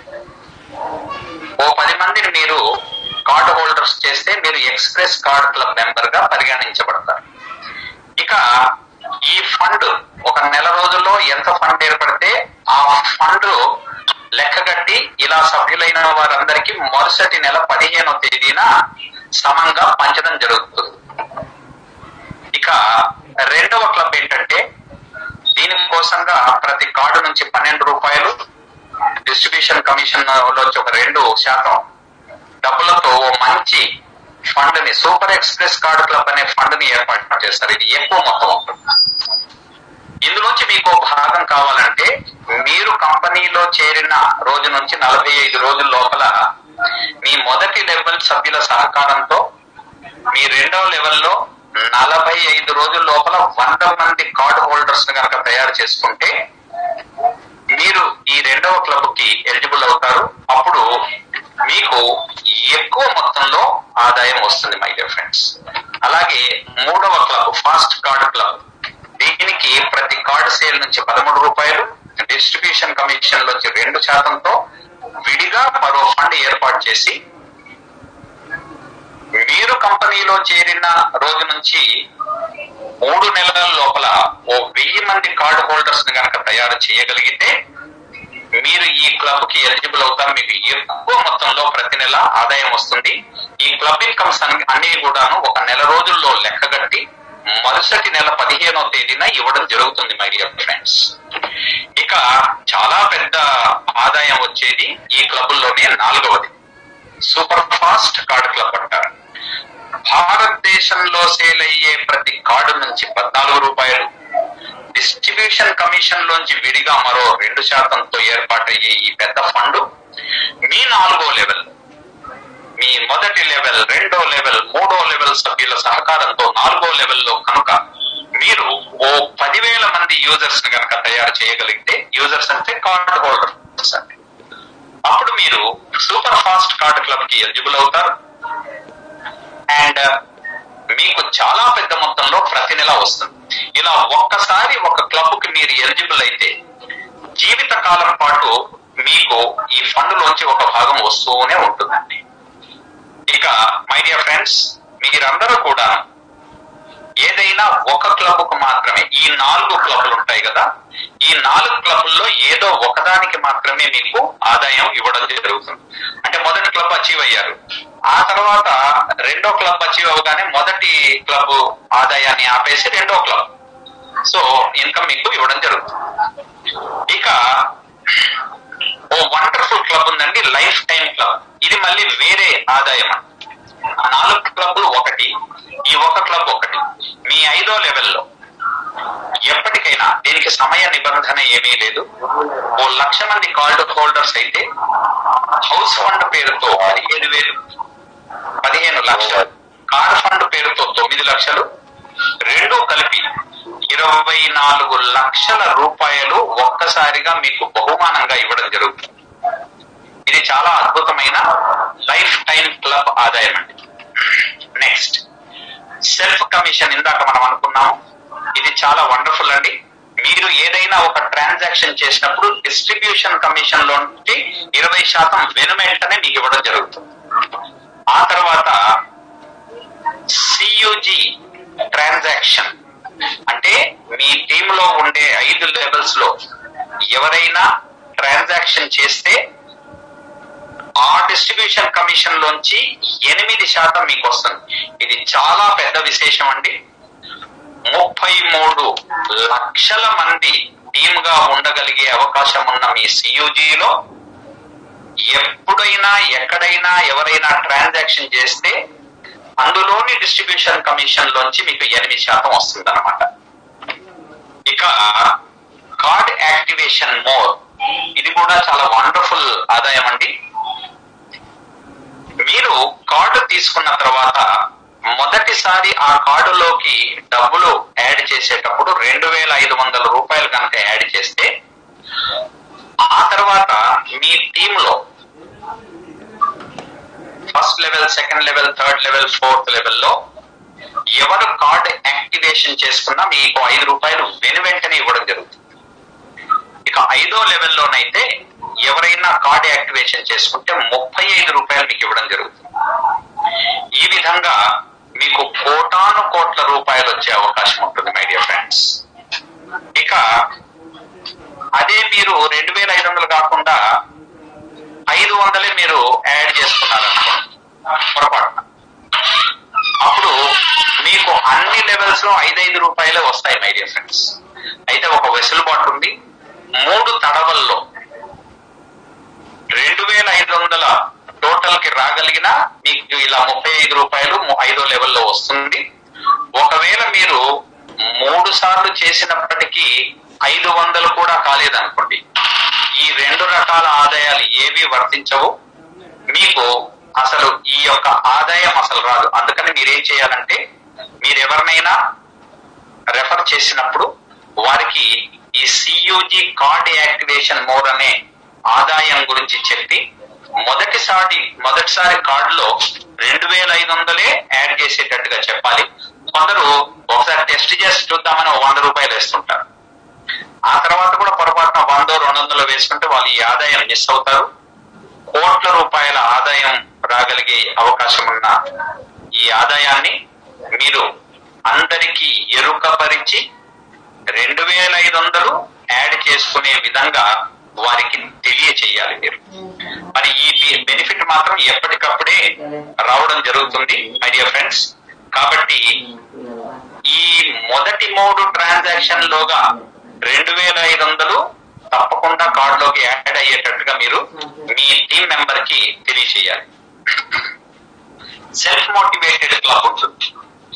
Speaker 3: ఓ పది మందిని మీరు కార్డ్ హోల్డర్స్ చేస్తే మీరు ఎక్స్ప్రెస్ కార్డ్ క్లబ్ మెంబర్ గా పరిగణించబడతారు ఇక ఈ ఫండ్ ఒక నెల రోజుల్లో ఎంత ఫండ్ ఏర్పడితే ఆ ఫండ్ లెక్కగట్టి ఇలా సభ్యులైన వారందరికీ మరుసటి నెల పదిహేనో తేదీన సమంగా పంచడం జరుగుతుంది ఇక రెండవ క్లబ్ ఏంటంటే దీనికోసంగా ప్రతి కార్డు నుంచి పన్నెండు రూపాయలు డిస్ట్రిబ్యూషన్ కమిషన్ లోంచి ఒక రెండు శాతం డబ్బులతో ఓ మంచి ఫండ్ ని సూపర్ ఎక్స్ప్రెస్ కార్డ్ క్లబ్ అనే ఫండ్ ని ఏర్పాటు చేస్తారు ఇది ఎక్కువ మొత్తం ఉంటుంది ఇందులోంచి మీకు ఓ భాగం కావాలంటే మీరు కంపెనీలో చేరిన రోజు నుంచి నలభై ఐదు రోజుల లోపల మీ మొదటి లెవెల్ సభ్యుల సహకారంతో మీ రెండవ లెవెల్లో నలభై ఐదు రోజుల లోపల వంద మంది కార్డు హోల్డర్స్ కనుక తయారు చేసుకుంటే మీరు ఈ రెండవ క్లబ్ కి ఎలిజిబుల్ అవుతారు అప్పుడు మీకు ఎక్కువ మొత్తంలో ఆదాయం వస్తుంది మై డియర్ ఫ్రెండ్స్ అలాగే మూడవ క్లబ్ ఫాస్ట్ కార్డ్ క్లబ్ దీనికి ప్రతి కార్డు సేల్ నుంచి పదమూడు రూపాయలు డిస్ట్రిబ్యూషన్ కమిషన్ నుంచి రెండు శాతంతో విడిగా మరో ఫండ్ ఏర్పాటు చేసి మీరు కంపెనీలో చేరిన రోజు నుంచి మూడు నెలల లోపల ఓ వెయ్యి మంది కార్డు హోల్డర్స్ ని కనుక తయారు చేయగలిగితే మీరు ఈ క్లబ్ కి ఎలిజిబుల్ అవుతారు మీకు ఎక్కువ మొత్తంలో ప్రతి నెల ఆదాయం వస్తుంది ఈ క్లబ్ ఇన్కమ్స్ అన్ని- అన్ని కూడాను ఒక నెల రోజుల్లో లెక్కగట్టి మరుసటి నెల పదిహేనో తేదీన ఇవ్వడం జరుగుతుంది మై డియర్ ఫ్రెండ్స్ ఇక చాలా పెద్ద ఆదాయం వచ్చేది ఈ క్లబ్లోనే నాలుగవది సూపర్ ఫాస్ట్ కార్డ్ క్లబ్ అంటారు భారతదేశంలో సేల్ అయ్యే ప్రతి కార్డు నుంచి పద్నాలుగు రూపాయలు డిస్ట్రిబ్యూషన్ కమిషన్ లోంచి విడిగా మరో రెండు శాతంతో ఏర్పాటయ్యే ఈ పెద్ద ఫండ్ మీ నాలుగో లెవెల్ మీ మొదటి లెవెల్ రెండో లెవెల్ మూడో లెవెల్ సభ్యుల సహకారంతో నాలుగో లెవెల్లో కనుక మీరు ఓ పదివేల మంది యూజర్స్ ని కనుక తయారు చేయగలిగితే యూజర్స్ అంటే కార్డు హోల్డర్స్ అంటే అప్పుడు మీరు సూపర్ ఫాస్ట్ కార్డ్ క్లబ్ కి ఎలిజిబుల్ అవుతారు అండ్ మీకు చాలా పెద్ద మొత్తంలో ప్రతి నెల వస్తుంది ఇలా ఒక్కసారి ఒక క్లబ్ కి మీరు ఎలిజిబుల్ అయితే జీవిత కాలం పాటు మీకు ఈ ఫండ్ లోంచి ఒక భాగం వస్తూనే ఉంటుందండి ఇక మై డియర్ ఫ్రెండ్స్ మీరందరూ కూడా ఏదైనా ఒక క్లబ్ కు మాత్రమే ఈ నాలుగు క్లబ్లు ఉంటాయి కదా ఈ నాలుగు క్లబ్ల్లో ఏదో ఒకదానికి మాత్రమే మీకు ఆదాయం ఇవ్వడం జరుగుతుంది అంటే మొదటి క్లబ్ అచీవ్ అయ్యారు ఆ తర్వాత రెండో క్లబ్ అచీవ్ అవగానే మొదటి క్లబ్ ఆదాయాన్ని ఆపేసి రెండో క్లబ్ సో ఇన్కమ్ మీకు ఇవ్వడం జరుగుతుంది ఇక ఓ వండర్ఫుల్ క్లబ్ ఉందండి లైఫ్ టైం క్లబ్ ఇది మళ్ళీ వేరే ఆదాయం అండి ఆ నాలుగు క్లబ్లు ఒకటి ఈ ఒక క్లబ్ ఒకటి మీ ఐదో లెవెల్లో ఎప్పటికైనా దీనికి సమయ నిబంధన ఏమీ లేదు ఓ లక్ష మంది కార్డు హోల్డర్స్ అయితే హౌస్ ఫండ్ పేరుతో పదిహేను వేలు పదిహేను లక్షలు కార్ ఫండ్ పేరుతో తొమ్మిది లక్షలు రెండు కలిపి ఇరవై నాలుగు లక్షల రూపాయలు ఒక్కసారిగా మీకు బహుమానంగా ఇవ్వడం జరుగుతుంది ఇది చాలా అద్భుతమైన లైఫ్ టైం క్లబ్ ఆదాయం అండి నెక్స్ట్ సెల్ఫ్ కమిషన్ ఇందాక మనం అనుకున్నాము ఇది చాలా వండర్ఫుల్ అండి మీరు ఏదైనా ఒక ట్రాన్సాక్షన్ చేసినప్పుడు డిస్ట్రిబ్యూషన్ కమిషన్ లో నుండి ఇరవై శాతం వెనువెంటనే మీకు ఇవ్వడం జరుగుతుంది ఆ తర్వాత సియుజి ట్రాన్సాక్షన్ అంటే మీ టీమ్ లో ఉండే ఐదు లెవెల్స్ లో ఎవరైనా ట్రాన్సాక్షన్ చేస్తే ఆ డిస్ట్రిబ్యూషన్ కమిషన్ లోంచి ఎనిమిది శాతం మీకు వస్తుంది ఇది చాలా పెద్ద విశేషం అండి ముప్పై మూడు లక్షల మంది టీమ్ గా ఉండగలిగే అవకాశం ఉన్న మీ సియుజిలో ఎప్పుడైనా ఎక్కడైనా ఎవరైనా ట్రాన్సాక్షన్ చేస్తే అందులోని డిస్ట్రిబ్యూషన్ కమిషన్ లోంచి మీకు ఎనిమిది శాతం వస్తుంది అనమాట ఇక కార్డ్ యాక్టివేషన్ మోర్ ఇది కూడా చాలా వండర్ఫుల్ ఆదాయం అండి మీరు కార్డు తీసుకున్న తర్వాత మొదటిసారి ఆ కార్డులోకి డబ్బులు యాడ్ చేసేటప్పుడు రెండు వేల ఐదు వందల రూపాయలు కనుక యాడ్ చేస్తే ఆ తర్వాత మీ టీంలో first level second level third level fourth లెవెల్లో ఎవరు కార్డ్ యాక్టివేషన్ చేసుకున్నా మీకు ఐదు రూపాయలు వెను వెంటనే ఇవ్వడం జరుగుతుంది ఇక ఐదో లెవెల్లోనైతే ఎవరైనా కార్డ్ యాక్టివేషన్ చేసుకుంటే ముప్పై ఐదు రూపాయలు మీకు ఇవ్వడం జరుగుతుంది ఈ విధంగా మీకు కోటాను కోట్ల రూపాయలు వచ్చే అవకాశం ఉంటుంది మై డియర్ ఫ్రెండ్స్ ఇక అదే మీరు రెండు వేల ఐదు వందలు కాకుండా ఐదు వందలే మీరు యాడ్ చేసుకున్నారనుకోండి పొరపాటున అప్పుడు మీకు అన్ని లెవెల్స్ లో ఐదైదు రూపాయలే వస్తాయి మై డియర్ ఫ్రెండ్స్ అయితే ఒక వెసులుబాటు ఉంది మూడు తడవల్లో రెండు వేల ఐదు వందల టోటల్ కి రాగలిగిన మీకు ఇలా ముప్పై ఐదు రూపాయలు ము- ఐదో లెవెల్లో వస్తుంది ఒకవేళ మీరు మూడు సార్లు చేసినప్పటికీ ఐదు వందలు కూడా కాలేదనుకోండి ఈ రెండు రకాల ఆదాయాలు ఏవి వర్తించవు మీకు అసలు ఈ యొక్క ఆదాయం అసలు రాదు అందుకని మీరేం చేయాలంటే మీరు ఎవరినైనా రెఫర్ చేసినప్పుడు వారికి ఈ సియుజి కార్డ్ యాక్టివేషన్ మోడ్ అనే ఆదాయం గురించి చెప్పి మొదటిసారి మొదటిసారి కార్డులో రెండు వేల ఐదు వందలే యాడ్ చేసేటట్టుగా చెప్పాలి కొందరు ఒకసారి టెస్ట్ చేసి చూద్దామని ఓ వంద రూపాయలు వేస్తుంటారు ఆ తర్వాత కూడా పొరపాటున వందో రెండు వందలు వేసుకుంటే వాళ్ళు ఈ ఆదాయం మిస్ అవుతారు కోట్ల రూపాయల ఆదాయం రాగలిగే అవకాశం ఉన్న ఈ ఆదాయాన్ని మీరు అందరికీ ఎరుకపరిచి రెండు వేల ఐదు వందలు యాడ్ చేసుకునే విధంగా వారికి తెలియచేయాలి మీరు మరి ఈ బెనిఫిట్ మాత్రం ఎప్పటికప్పుడే రావడం జరుగుతుంది మై డియర్ ఫ్రెండ్స్ కాబట్టి ఈ మొదటి మూడు ట్రాన్సాక్షన్ లోగా రెండు వేల ఐదు వందలు తప్పకుండా కార్డులోకి యాడ్ అయ్యేటట్టుగా మీరు మీ టీం మెంబర్ కి తెలియచేయాలి సెల్ఫ్ మోటివేటెడ్ క్లబ్ ఉంటుంది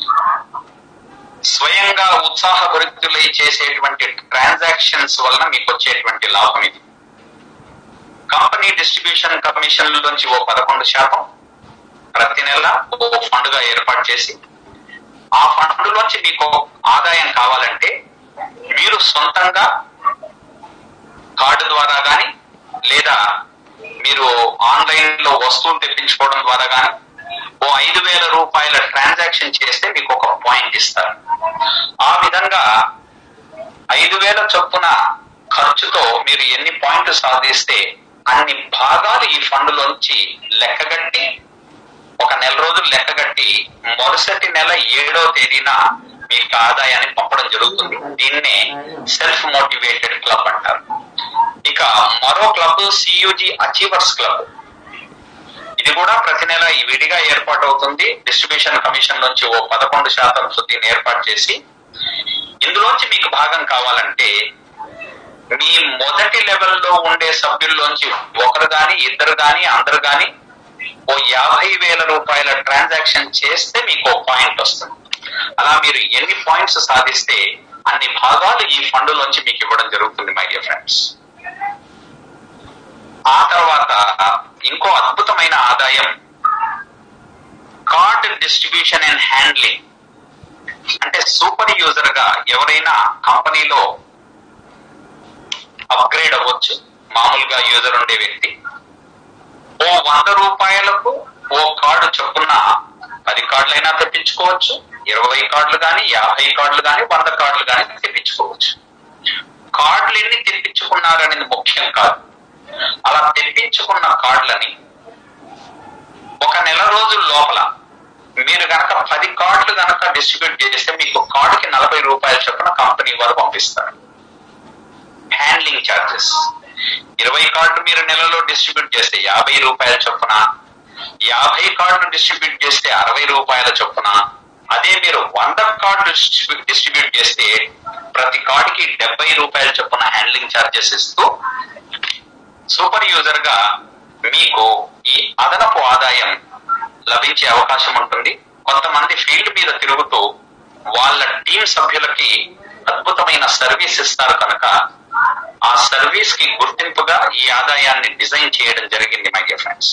Speaker 3: స్వయంగా ఉత్సాహభరితులై చేసేటువంటి ట్రాన్సాక్షన్స్ వలన మీకు వచ్చేటువంటి లాభం ఇది కంపెనీ డిస్ట్రిబ్యూషన్ కమిషన్ నుంచి ఓ పదకొండు శాతం ప్రతి నెల ఓ ఫండ్ గా ఏర్పాటు చేసి ఆ ఫండ్ లోంచి మీకు ఆదాయం కావాలంటే మీరు సొంతంగా కార్డు ద్వారా గాని లేదా మీరు ఆన్లైన్ లో వస్తువులు తెప్పించుకోవడం ద్వారా గాని ఓ ఐదు వేల రూపాయల ట్రాన్సాక్షన్ చేస్తే మీకు ఒక పాయింట్ ఇస్తారు ఆ విధంగా ఐదు వేల చొప్పున ఖర్చుతో మీరు ఎన్ని పాయింట్లు సాధిస్తే అన్ని భాగాలు ఈ ఫండ్ లోంచి లెక్కగట్టి ఒక నెల రోజులు లెక్కగట్టి మరుసటి నెల ఏడో తేదీన మీకు ఆదాయాన్ని పంపడం జరుగుతుంది దీన్నే సెల్ఫ్ మోటివేటెడ్ క్లబ్ అంటారు ఇక మరో క్లబ్ సియుజి అచీవర్స్ క్లబ్ ఇది కూడా ప్రతి నెల ఈ విడిగా ఏర్పాటు అవుతుంది డిస్ట్రిబ్యూషన్ కమిషన్ నుంచి ఓ పదకొండు శాతం సుద్దిని ఏర్పాటు చేసి ఇందులోంచి మీకు భాగం కావాలంటే మీ మొదటి లెవెల్లో ఉండే సభ్యుల్లోంచి ఒకరు గాని ఇద్దరు గాని అందరు గాని ఓ యాభై వేల రూపాయల ట్రాన్సాక్షన్ చేస్తే మీకు ఓ పాయింట్ వస్తుంది అలా మీరు ఎన్ని పాయింట్స్ సాధిస్తే అన్ని భాగాలు ఈ ఫండ్ లోంచి మీకు ఇవ్వడం జరుగుతుంది మై డియర్ ఫ్రెండ్స్ ఆ తర్వాత ఇంకో అద్భుతమైన ఆదాయం కార్డ్ డిస్ట్రిబ్యూషన్ అండ్ హ్యాండ్లింగ్ అంటే సూపర్ యూజర్ గా ఎవరైనా కంపెనీలో అప్గ్రేడ్ అవ్వచ్చు మామూలుగా యూజర్ ఉండే వ్యక్తి ఓ వంద రూపాయలకు ఓ కార్డు చొప్పున పది కార్డులైనా తెప్పించుకోవచ్చు ఇరవై కార్డులు కానీ యాభై కార్డులు కానీ వంద కార్డులు కానీ తెప్పించుకోవచ్చు కార్డులు ఎన్ని తెప్పించుకున్నారనేది ముఖ్యం కాదు అలా తెప్పించుకున్న కార్డులని ఒక నెల రోజుల లోపల మీరు గనక పది కార్డులు గనక డిస్ట్రిబ్యూట్ చేస్తే మీకు కార్డుకి నలభై రూపాయల చొప్పున కంపెనీ వారు పంపిస్తారు హ్యాండ్లింగ్ ఛార్జెస్ ఇరవై కార్డులు మీరు నెలలో డిస్ట్రిబ్యూట్ చేస్తే యాభై రూపాయల చొప్పున యాభై కార్డులు డిస్ట్రిబ్యూట్ చేస్తే అరవై రూపాయల చొప్పున అదే మీరు వంద కార్డులు డిస్ట్రిబ్యూట్ చేస్తే ప్రతి కార్డుకి డెబ్బై రూపాయల చొప్పున హ్యాండ్లింగ్ ఛార్జెస్ ఇస్తూ సూపర్ యూజర్ గా మీకు ఈ అదనపు ఆదాయం లభించే అవకాశం ఉంటుంది కొంతమంది ఫీల్డ్ మీద తిరుగుతూ వాళ్ళ టీం సభ్యులకి అద్భుతమైన సర్వీస్ ఇస్తారు కనుక ఆ సర్వీస్ కి గుర్తింపుగా ఈ ఆదాయాన్ని డిజైన్ చేయడం జరిగింది my dear friends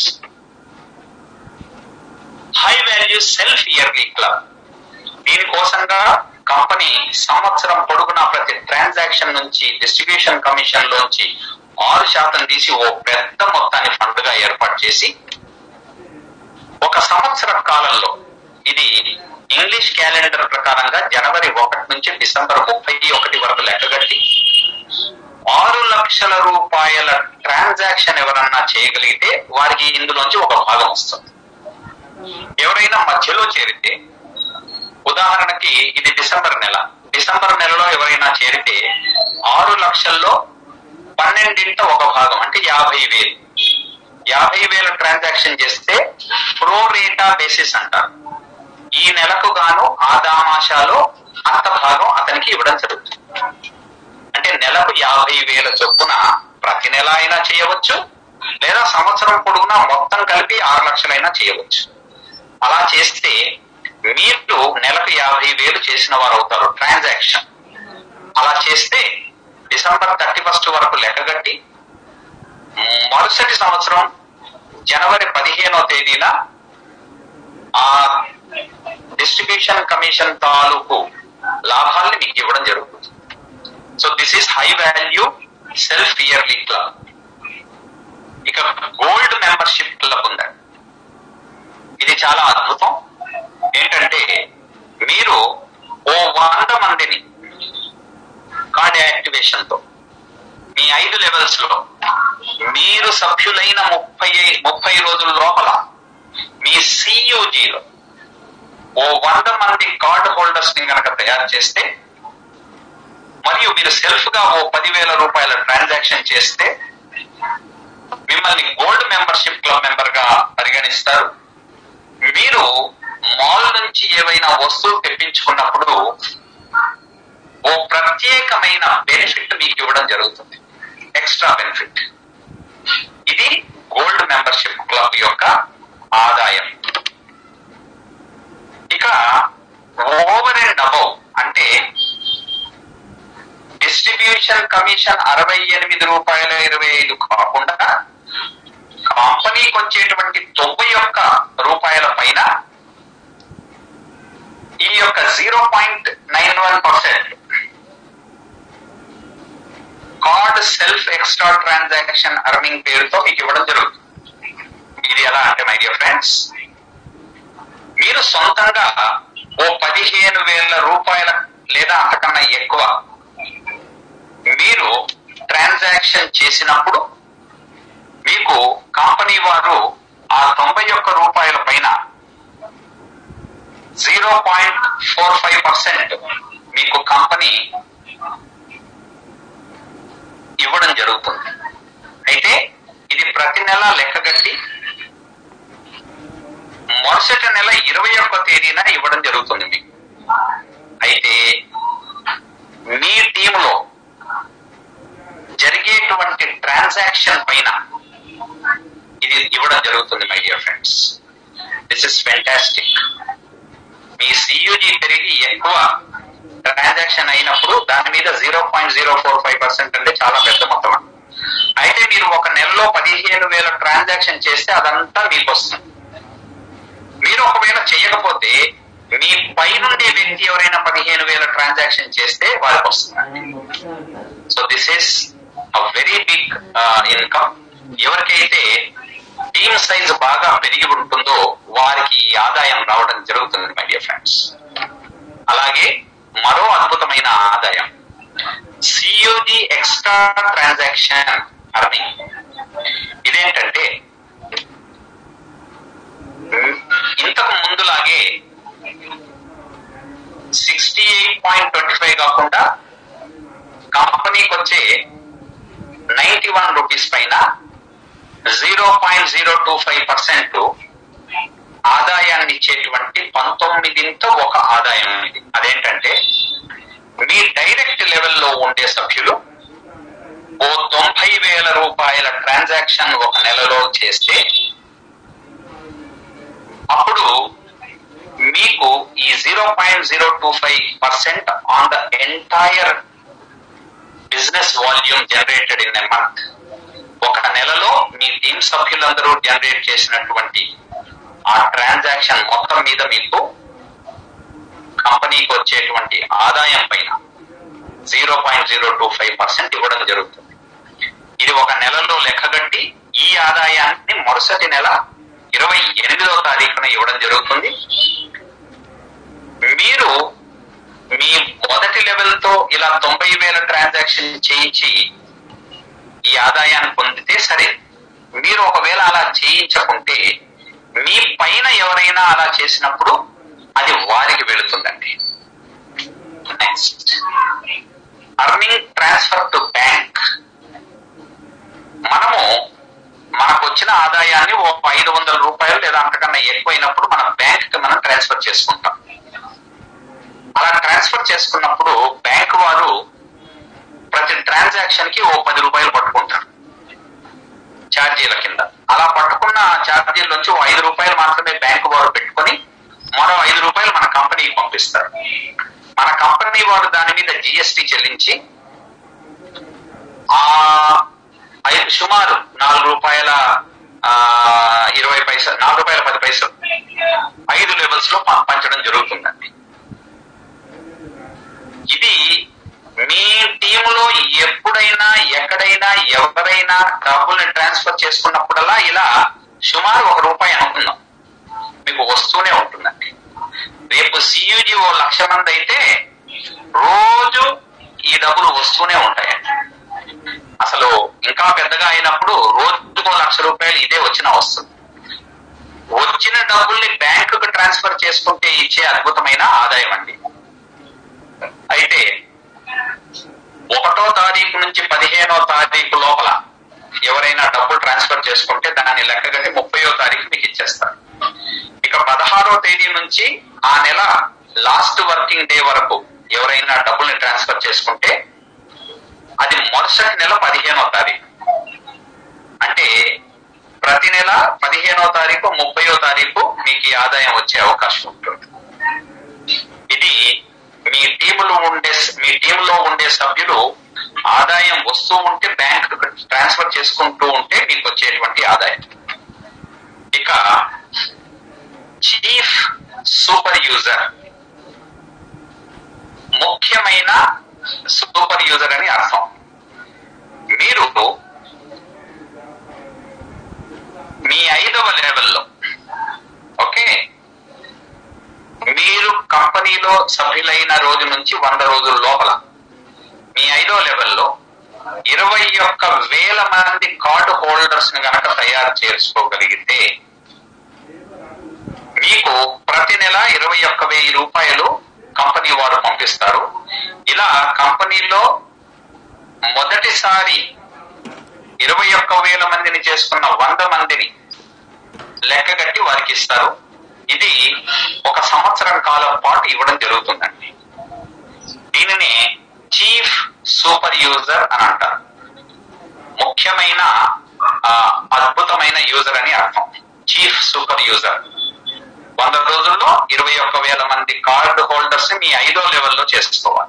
Speaker 3: high value self yearly club దీనికోసంగా కంపెనీ సంవత్సరం పొడుగునా ప్రతి ట్రాన్సాక్షన్ నుంచి డిస్ట్రిబ్యూషన్ కమిషన్ లోంచి ఆరు శాతం తీసి ఓ పెద్ద మొత్తాన్ని ఫండ్ గా ఏర్పాటు చేసి ఒక సంవత్సర కాలంలో ఇది ఇంగ్లీష్ క్యాలెండర్ ప్రకారంగా జనవరి ఒకటి నుంచి డిసెంబర్ ముప్పై ఒకటి వరకు లెక్కగట్టి ఆరు లక్షల రూపాయల ట్రాన్సాక్షన్ ఎవరన్నా చేయగలిగితే వారికి ఇందులోంచి ఒక భాగం వస్తుంది ఎవరైనా మధ్యలో చేరితే ఉదాహరణకి ఇది డిసెంబర్ నెల డిసెంబర్ నెలలో ఎవరైనా చేరితే ఆరు లక్షల్లో పన్నెండింట ఒక భాగం అంటే యాభై వేలు యాభై వేల ట్రాన్సాక్షన్ చేస్తే ప్రో రేటా బేసిస్ అంటారు ఈ నెలకు గాను ఆ దామాషాలో అంత భాగం అతనికి ఇవ్వడం జరుగుతుంది అంటే నెలకు యాభై వేల చొప్పున ప్రతి నెల అయినా చేయవచ్చు లేదా సంవత్సరం పొడుగునా మొత్తం కలిపి ఆరు లక్షలైనా చేయవచ్చు అలా చేస్తే మీరు నెలకు యాభై వేలు చేసిన వారు అవుతారు ట్రాన్సాక్షన్ అలా చేస్తే డిసెంబర్ థర్టీ ఫస్ట్ వరకు లెక్కగట్టి మరుసటి సంవత్సరం జనవరి పదిహేనో తేదీన ఆ డిస్ట్రిబ్యూషన్ కమిషన్ తాలూకు లాభాల్ని మీకు ఇవ్వడం జరుగుతుంది so this is high value self yearly club ఇక గోల్డ్ మెంబర్షిప్ క్లబ్ ఉందండి ఇది చాలా అద్భుతం ఏంటంటే మీరు ఓ వంద మందిని కార్డ్ యాక్టివేషన్ తో మీ ఐదు లెవెల్స్ లో మీరు సభ్యులైన ముప్పై ముప్పై రోజుల లోపల మీ సియూజీలో ఓ వంద మంది కార్డు హోల్డర్స్ ని కనుక తయారు చేస్తే మరియు మీరు సెల్ఫ్ గా ఓ పదివేల రూపాయల ట్రాన్సాక్షన్ చేస్తే మిమ్మల్ని గోల్డ్ మెంబర్షిప్ క్లబ్ మెంబర్ గా పరిగణిస్తారు మీరు మాల్ నుంచి ఏవైనా వస్తువులు తెప్పించుకున్నప్పుడు ఓ ప్రత్యేకమైన బెనిఫిట్ మీకు ఇవ్వడం జరుగుతుంది ఎక్స్ట్రా బెనిఫిట్ ఇది గోల్డ్ మెంబర్షిప్ క్లబ్ యొక్క ఆదాయం ఇక ఓవర్ అండ్ అబౌవ్ అంటే డిస్ట్రిబ్యూషన్ కమిషన్ అరవై ఎనిమిది రూపాయల ఇరవై ఐదు కాకుండా కంపెనీకి వచ్చేటువంటి తొంభై ఒక్క రూపాయల పైన ఈ యొక్క zero point nine one percent card self extra transaction earning పేరుతో మీకు ఇవ్వడం జరుగుతుంది ఇది ఎలా అంటే మై డియర్ ఫ్రెండ్స్ మీరు సొంతంగా ఓ పదిహేను వేల రూపాయల లేదా అంతకన్నా ఎక్కువ మీరు ట్రాన్సాక్షన్ చేసినప్పుడు మీకు కంపెనీ వారు ఆ తొంభై ఒక్క రూపాయల పైన zero point four five percent మీకు కంపెనీ ఇవ్వడం జరుగుతుంది అయితే ఇది ప్రతి నెల లెక్కగట్టి మరుసటి నెల ఇరవై ఒక్క తేదీన ఇవ్వడం జరుగుతుంది మీకు అయితే మీ టీంలో జరిగేటువంటి ట్రాన్సాక్షన్ పైన ఇది ఇవ్వడం జరుగుతుంది my dear friends this is fantastic మీ సియుజి పెరిగి ఎక్కువ ట్రాన్సాక్షన్ అయినప్పుడు దాని మీద zero point zero four five percent అంటే చాలా పెద్ద మొత్తం అండి. అయితే మీరు ఒక నెలలో పదిహేను వేల ట్రాన్సాక్షన్ చేస్తే అదంతా మీకు వస్తుంది మీరు ఒకవేళ చేయకపోతే మీ పైనుండే వ్యక్తి ఎవరైనా పదిహేను వేల ట్రాన్సాక్షన్ చేస్తే వారికి వస్తుంది so this is a very big income ఎవరికైతే టీమ్ సైజ్ బాగా పెరిగి ఉంటుందో వారికి ఈ ఆదాయం రావడం జరుగుతుంది మై డియర్ ఫ్రెండ్స్ అలాగే మరో అద్భుతమైన ఆదాయం సిఓజి ఎక్స్ట్రా ట్రాన్సాక్షన్ అర్నింగ్ ఇదేంటంటే ఇంతకు ముందులాగే sixty eight point twenty five కాకుండా కంపెనీకి వచ్చే నైన్టీ వన్ రూపీస్ పైన zero point zero two five percent ఆదాయాన్ని ఇచ్చేటువంటి పంతొమ్మిదింతో ఒక ఆదాయం ఇది అదేంటంటే మీ డైరెక్ట్ లెవెల్లో ఉండే సభ్యులు ఓ తొంభై వేల రూపాయల ట్రాన్సాక్షన్ ఒక నెలలో చేస్తే అప్పుడు మీకు ఈ zero point zero two five percent on the entire business volume generated in a month ఒక నెలలో మీ టీం సభ్యులందరూ జనరేట్ చేసినటువంటి ఆ ట్రాన్సాక్షన్ మొత్తం మీద మీకు కంపెనీకి వచ్చేటువంటి ఆదాయం పైన zero point zero two five percent ఇవ్వడం జరుగుతుంది ఇది ఒక నెలలో లెక్కగట్టి ఈ ఆదాయాన్ని మరుసటి నెల ఇరవై ఎనిమిదవ తారీఖున ఇవ్వడం జరుగుతుంది మీరు మీ మొదటి లెవెల్ తో ఇలా తొంభై వేల ట్రాన్సాక్షన్ చేయించి ఈ ఆదాయాన్ని పొందితే సరే మీరు ఒకవేళ అలా చేయించకుంటే మీ పైన ఎవరైనా అలా చేసినప్పుడు అది వారికి వెళుతుందండి next earning transfer to bank మనము మనకు వచ్చిన ఆదాయాన్ని ఓ ఐదు వందల రూపాయలు లేదా అంతకన్నా ఎక్కువైనప్పుడు మన బ్యాంక్ కి మనం ట్రాన్స్ఫర్ చేసుకుంటాం అలా ట్రాన్స్ఫర్ చేసుకున్నప్పుడు బ్యాంక్ వారు ప్రతి ట్రాన్సాక్షన్ కి ఓ పది రూపాయలు పట్టుకుంటారు ఛార్జీల కింద అలా పట్టుకున్న ఛార్జీల నుంచి ఓ ఐదు రూపాయలు మాత్రమే బ్యాంకు వారు పెట్టుకొని మరో ఐదు రూపాయలు మన కంపెనీకి పంపిస్తారు మన కంపెనీ వారు దాని మీద జిఎస్టి చెల్లించి ఆ ఐదు సుమారు నాలుగు రూపాయల ఆ, ఇరవై పైసలు నాలుగు రూపాయల పది పైసలు ఐదు లెవెల్స్ లో ప- పంచడం జరుగుతుందండి ఇది మీ టీంలో ఎప్పుడైనా ఎక్కడైనా ఎవరైనా డబ్బుల్ని ట్రాన్స్ఫర్ చేసుకున్నప్పుడల్లా ఇలా సుమారు ఒక రూపాయి అనుకుందాం మీకు వస్తూనే ఉంటుందండి రేపు సియుజి ఓ లక్ష మంది అయితే రోజు ఈ డబ్బులు వస్తూనే ఉంటాయండి అసలు ఇంకా పెద్దగా అయినప్పుడు రోజుకో లక్ష రూపాయలు ఇదే వచ్చినా వస్తుంది వచ్చిన డబ్బుల్ని బ్యాంకుకు ట్రాన్స్ఫర్ చేసుకుంటే ఇచ్చే అద్భుతమైన ఆదాయం అండి అయితే ఒకటో తారీఖు నుంచి పదిహేనో తారీఖు లోపల ఎవరైనా డబ్బులు ట్రాన్స్ఫర్ చేసుకుంటే దాన్ని లెక్కగట్టి ముప్పయో తారీఖు మీకు ఇచ్చేస్తారు ఇక పదహారో తేదీ నుంచి ఆ నెల లాస్ట్ వర్కింగ్ డే వరకు ఎవరైనా డబ్బుల్ని ట్రాన్స్ఫర్ చేసుకుంటే అది మరుసటి నెల పదిహేనో తారీఖు అంటే ప్రతి నెల పదిహేనో తారీఖు ముప్పయో తారీఖు మీకు ఈ ఆదాయం వచ్చే అవకాశం ఉంటుంది ఇది మీ టీములో ఉండే మీ టీంలో ఉండే సభ్యులు ఆదాయం వస్తూ ఉంటే బ్యాంక్ ట్రాన్స్ఫర్ చేసుకుంటూ ఉంటే మీకు వచ్చేటువంటి ఆదాయం ఇక చీఫ్ సూపర్ యూజర్ ముఖ్యమైన సూపర్ యూజర్ అని అర్థం మీరు మీ ఐదవ లెవెల్లో ఓకే మీరు కంపెనీలో సభ్యులైన రోజు నుంచి వంద రోజుల లోపల మీ ఐదో లెవెల్లో ఇరవై ఒక్క వేల మంది కార్డు హోల్డర్స్ ని గనక తయారు చేసుకోగలిగితే మీకు ప్రతి నెల ఇరవై ఒక్క వెయ్యి రూపాయలు కంపెనీ వారు పంపిస్తారు ఇలా కంపెనీలో మొదటిసారి ఇరవై ఒక్క వేల మందిని చేసుకున్న వంద మందిని లెక్కగట్టి వారికి ఇస్తారు ఇది ఒక సంవత్సరం కాలం పాటు ఇవ్వడం జరుగుతుందండి దీనిని చీఫ్ సూపర్ యూజర్ అని అంటారు ముఖ్యమైన ఆ, అద్భుతమైన యూజర్ అని అర్థం చీఫ్ సూపర్ యూజర్ వంద రోజుల్లో ఇరవై ఒక్క వేల మంది కార్డు హోల్డర్స్ మీ ఐదో లెవెల్లో చేసుకోవాలి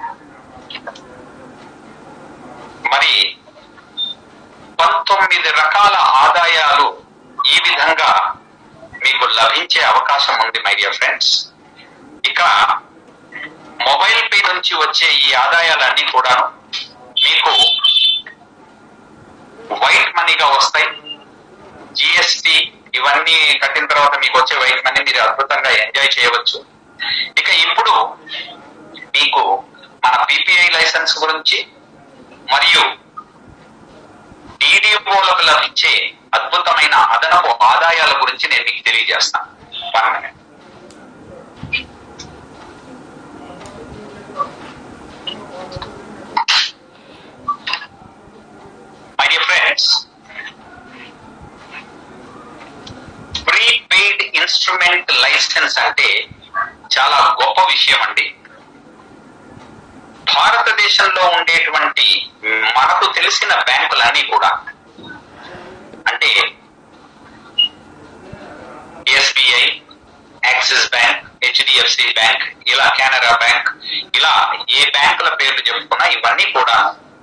Speaker 3: మరి పంతొమ్మిది రకాల ఆదాయాలు ఈ విధంగా మీకు లభించే అవకాశం ఉంది మై డియర్ ఫ్రెండ్స్ ఇక మొబైల్ పే నుంచి వచ్చే ఈ ఆదాయాలన్నీ కూడా మీకు వైట్ మనీగా వస్తాయి జిఎస్టి ఇవన్నీ కట్టిన తర్వాత మీకు వచ్చే వైట్ మనీ మీరు అద్భుతంగా ఎంజాయ్ చేయవచ్చు ఇక ఇప్పుడు మీకు మన పిపిఐ లైసెన్స్ గురించి మరియు డిడిఓలకు లభించే అద్భుతమైన అదనపు ఆదాయాల గురించి నేను మీకు తెలియజేస్తాను one minute my dear friends prepaid instrument license అంటే చాలా గొప్ప విషయం అండి భారతదేశంలో ఉండేటువంటి మనకు తెలిసిన బ్యాంకులన్నీ కూడా అంటే ఎస్బిఐ యాక్సిస్ బ్యాంక్ హెచ్డిఎఫ్సి బ్యాంక్ ఇలా కెనరా బ్యాంక్ ఇలా ఏ బ్యాంకుల పేర్లు చెప్పుకున్నా ఇవన్నీ కూడా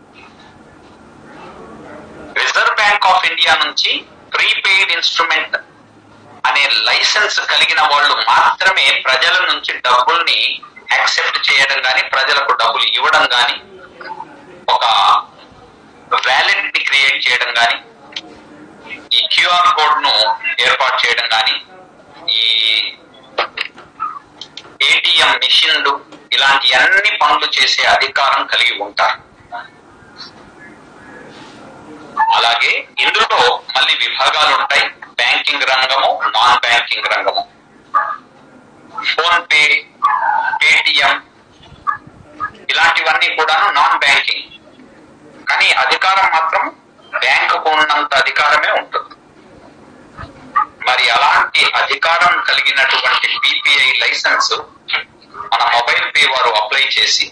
Speaker 3: రిజర్వ్ బ్యాంక్ ఆఫ్ ఇండియా నుంచి ప్రీపెయిడ్ ఇన్స్ట్రుమెంట్ అనే లైసెన్స్ కలిగిన వాళ్ళు మాత్రమే ప్రజల నుంచి డబ్బుల్ని యాక్సెప్ట్ చేయడం కానీ ప్రజలకు డబ్బులు ఇవ్వడం కానీ ఒక వ్యాలెట్ ని క్రియేట్ చేయడం కానీ ఈ క్యూఆర్ కోడ్ ను ఏర్పాటు చేయడం కానీ ఈ ఏటీఎం మిషన్లు ఇలాంటి అన్ని పనులు చేసే అధికారం కలిగి ఉంటారు అలాగే ఇందులో మళ్ళీ విభాగాలు ఉంటాయి బ్యాంకింగ్ రంగము నాన్ బ్యాంకింగ్ రంగము ఫోన్ పే పేటిఎం ఇలాంటివన్నీ కూడాను నాన్ బ్యాంకింగ్ కానీ అధికారం మాత్రం బ్యాంకుకు ఉన్నంత అధికారమే ఉంటుంది మరి అలాంటి అధికారం కలిగినటువంటి పిపిఐ లైసెన్స్ మన మొబైల్ పే వారు అప్లై చేసి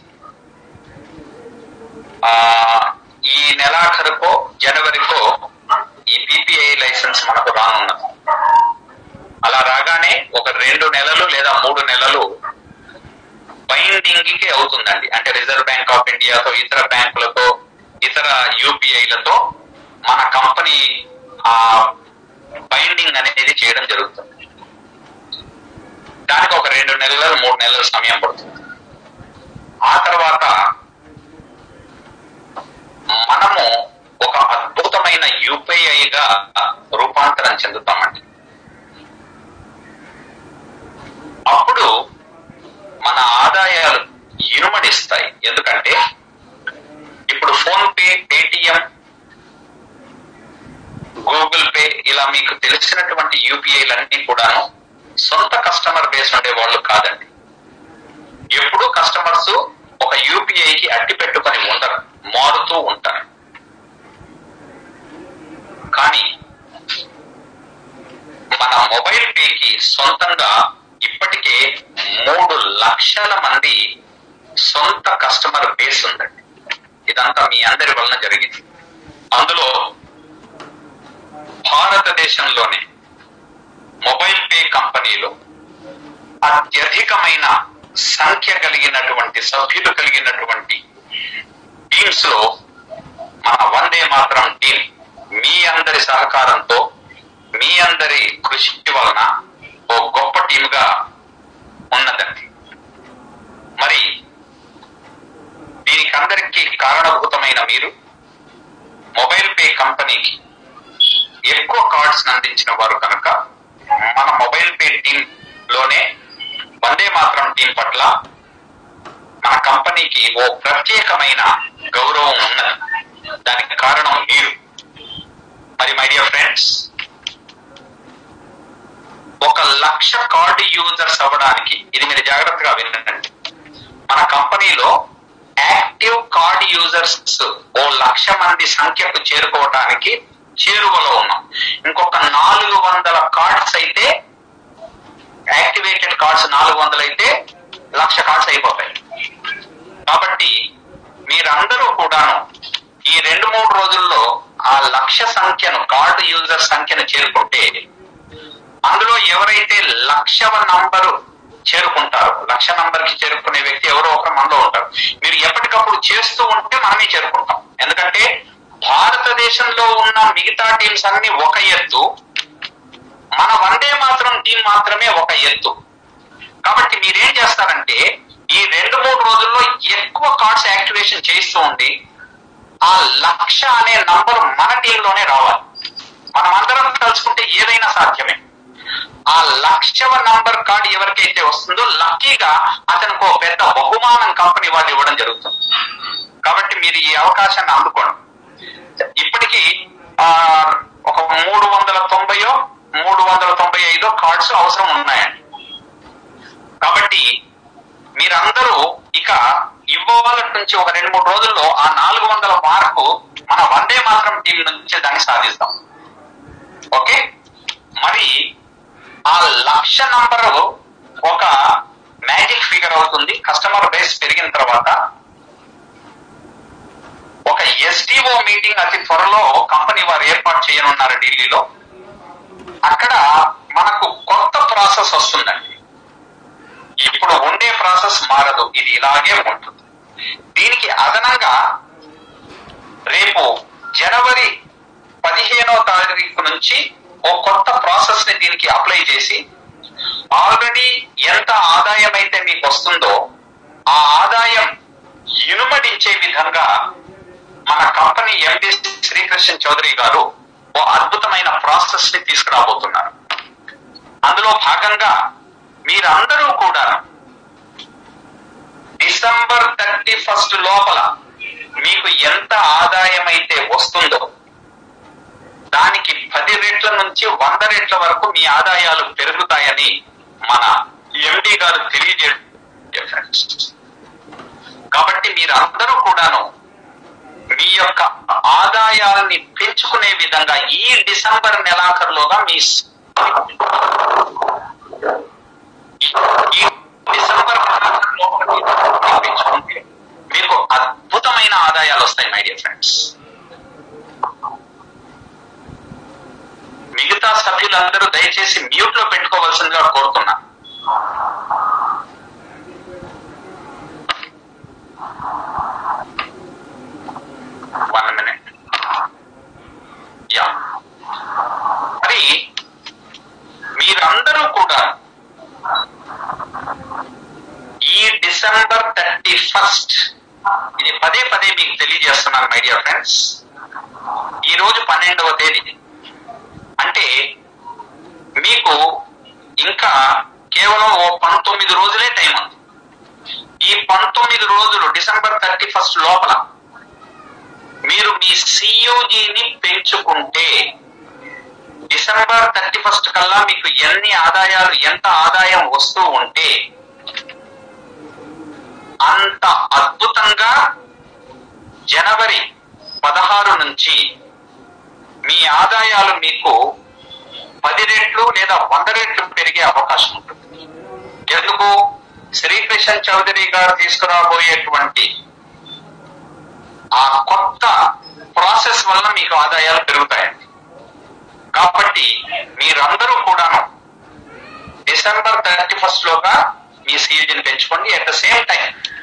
Speaker 3: ఆ ఈ నెలాఖరుకో జనవరికో ఈ పిపిఐ లైసెన్స్ మనకు రానున్నది అలా రాగానే ఒక రెండు నెలలు లేదా మూడు నెలలు బైండింగ్ కి అవుతుందండి అంటే రిజర్వ్ బ్యాంక్ ఆఫ్ ఇండియాతో ఇతర బ్యాంకులతో ఇతర యూపీఐలతో మన కంపెనీ ఆ బైండింగ్ అనేది చేయడం జరుగుతుంది దానికి ఒక రెండు నెలలు మూడు నెలల సమయం పడుతుంది ఆ తర్వాత మనము ఒక అద్భుతమైన యూపీఐగా రూపాంతరం చెందుతామండి అప్పుడు మన ఆదాయాలు ఇనుమడిస్తాయి ఎందుకంటే ఇప్పుడు PhonePe Paytm Google Pay ఇలా మీకు తెలిసినటువంటి యూపీఐలన్నీ కూడాను సొంత కస్టమర్ బేస్ ఉండే వాళ్ళు కాదండి ఎప్పుడు కస్టమర్స్ ఒక యూపీఐకి అట్టి పెట్టుకొని ఉండరు మారుతూ ఉంటారు కానీ మన మొబైల్ పేకి సొంతంగా ఇప్పటికే మూడు లక్షల మంది సొంత కస్టమర్ బేస్ ఉందండి ఇదంతా మీ అందరి వలన జరిగింది అందులో భారతదేశంలోనే మొబైల్ పే కంపెనీలో అత్యధికమైన సంఖ్య కలిగినటువంటి సభ్యులు కలిగినటువంటి టీమ్స్ లో మన వందే మాత్రం టీం మీ అందరి సహకారంతో మీ అందరి కృషి వలన ఓ గొప్ప టీమ్ గా ఉన్నదండి మరి దీనికి అందరికీ కారణభూతమైన మీరు మొబైల్ పే కంపెనీకి ఎక్కువ కార్డ్స్ అందించిన వారు కనుక మన మొబైల్ పే టీం లోనే వందే మాత్రం టీం పట్ల మన కంపెనీకి ఓ ప్రత్యేకమైన గౌరవం ఉన్నది దానికి కారణం మీరు మరి మై డియర్ ఫ్రెండ్స్ ఒక లక్ష కార్డు యూజర్స్ అవ్వడానికి ఇది మీరు జాగ్రత్తగా వినండి మన కంపెనీలో యాక్టివ్ కార్డ్ యూజర్స్ ఓ లక్ష మంది సంఖ్యకు చేరుకోవడానికి చేరువలో ఉన్నాం ఇంకొక నాలుగు వందల కార్డ్స్ అయితే యాక్టివేటెడ్ కార్డ్స్ నాలుగు వందలు అయితే లక్ష కార్డ్స్ అయిపోతాయి కాబట్టి మీరందరూ కూడాను ఈ రెండు మూడు రోజుల్లో ఆ లక్ష సంఖ్యను కార్డు యూజర్ సంఖ్యను చేరుకుంటే అందులో ఎవరైతే లక్షవ నంబరు చేరుకుంటారు లక్ష నంబర్ కి చేరుకునే వ్యక్తి ఎవరో ఒకరు మనలో ఉంటారు మీరు ఎప్పటికప్పుడు చేస్తూ ఉంటే మనమే చేరుకుంటాం ఎందుకంటే భారతదేశంలో ఉన్న మిగతా టీమ్స్ అన్ని ఒక ఎత్తు మన వందే మాత్రం టీం మాత్రమే ఒక ఎత్తు కాబట్టి మీరేం చేస్తారంటే ఈ రెండు మూడు రోజుల్లో ఎక్కువ కార్డ్స్ యాక్టివేషన్ చేస్తూ ఉండి ఆ లక్ష అనే నంబర్ మన టీంలోనే రావాలి మనం అందరం కలుసుకుంటే ఏదైనా సాధ్యమే ఆ లక్షవ నంబర్ కార్డ్ ఎవరికైతే వస్తుందో లక్కీగా అతనికి ఒక పెద్ద బహుమానం కంపెనీ వాళ్ళు ఇవ్వడం జరుగుతుంది కాబట్టి మీరు ఈ అవకాశాన్ని అందుకోండి ఇప్పటికీ ఆ ఒక మూడు వందల తొంభయో మూడు వందల తొంభై ఐదో కార్డ్స్ అవసరం ఉన్నాయండి కాబట్టి మీరందరూ ఇక ఇవ్వాల నుంచి ఒక రెండు మూడు రోజుల్లో ఆ నాలుగు వందల మార్కు మన వందే మాత్రం టీం నుంచి దాన్ని సాధిస్తాం ఓకే మరి ఆ లక్ష నంబరు ఒక మ్యాజిక్ ఫిగర్ అవుతుంది కస్టమర్ బేస్ పెరిగిన తర్వాత ఒక ఎస్డిఓ మీటింగ్ అతి త్వరలో కంపెనీ వారు ఏర్పాటు చేయనున్నారు ఢిల్లీలో అక్కడ మనకు కొత్త ప్రాసెస్ వస్తుందండి ఇప్పుడు ఉండే ప్రాసెస్ మారదు ఇది ఇలాగే ఉంటుంది దీనికి అదనంగా రేపు జనవరి పదిహేనో తారీఖు నుంచి ఓ కొత్త ప్రాసెస్ ని దీనికి అప్లై చేసి ఆల్రెడీ ఎంత ఆదాయం అయితే మీకు వస్తుందో ఆ ఆదాయం ఇనుమడించే విధంగా మన కంపెనీ ఎండి శ్రీకృష్ణ చౌదరి గారు ఓ అద్భుతమైన ప్రాసెస్ ని తీసుకురాబోతున్నారు అందులో భాగంగా మీరందరూ కూడా డిసెంబర్ థర్టీ ఫస్ట్ లోపల మీకు ఎంత ఆదాయం అయితే వస్తుందో దానికి పది రెట్ల నుంచి వంద రెట్ల వరకు మీ ఆదాయాలు పెరుగుతాయని మన ఎండి గారు తెలియజేయడం ఫ్రెండ్స్ కాబట్టి మీరందరూ కూడాను మీ యొక్క ఆదాయాల్ని పెంచుకునే విధంగా ఈ డిసెంబర్ నెలాఖరులోగా మీ ఈ డిసెంబర్ నెలాఖరులో మీరు పెంచుకుంటే మీకు అద్భుతమైన ఆదాయాలు వస్తాయి మై డియర్ ఫ్రెండ్స్ మిగతా సభ్యులందరూ దయచేసి మ్యూట్ లో పెట్టుకోవాల్సిందిగా కోరుతున్నా వన్ మినిట్ యా మరి మీరందరూ కూడా ఫస్ట్ ఇది పదే పదే మీకు తెలియజేస్తున్నాను మై డియర్ ఫ్రెండ్స్ ఈ రోజు పన్నెండవ తేదీ అంటే మీకు ఇంకా కేవలం ఓ పంతొమ్మిది రోజులే టైం ఉంది ఈ పంతొమ్మిది రోజులు డిసెంబర్ థర్టీ ఫస్ట్ లోపల మీరు మీ సియోజీని పెంచుకుంటే డిసెంబర్ థర్టీ ఫస్ట్ కల్లా మీకు ఎన్ని ఆదాయాలు ఎంత ఆదాయం వస్తూ ఉంటే అంత అద్భుతంగా జనవరి పదహారు నుంచి మీ ఆదాయాలు మీకు పది రెట్లు లేదా వంద రెట్లు పెరిగే అవకాశం ఉంటుంది ఎందుకు శ్రీకృష్ణ చౌదరి గారు తీసుకురాబోయేటువంటి ఆ కొత్త ప్రాసెస్ వల్ల మీకు ఆదాయాలు పెరుగుతాయండి కాబట్టి మీరందరూ కూడాను డిసెంబర్ థర్టీ ఫస్ట్ లోగా మీ సీజన్ పెంచుకోండి అట్ ద సేమ్ టైం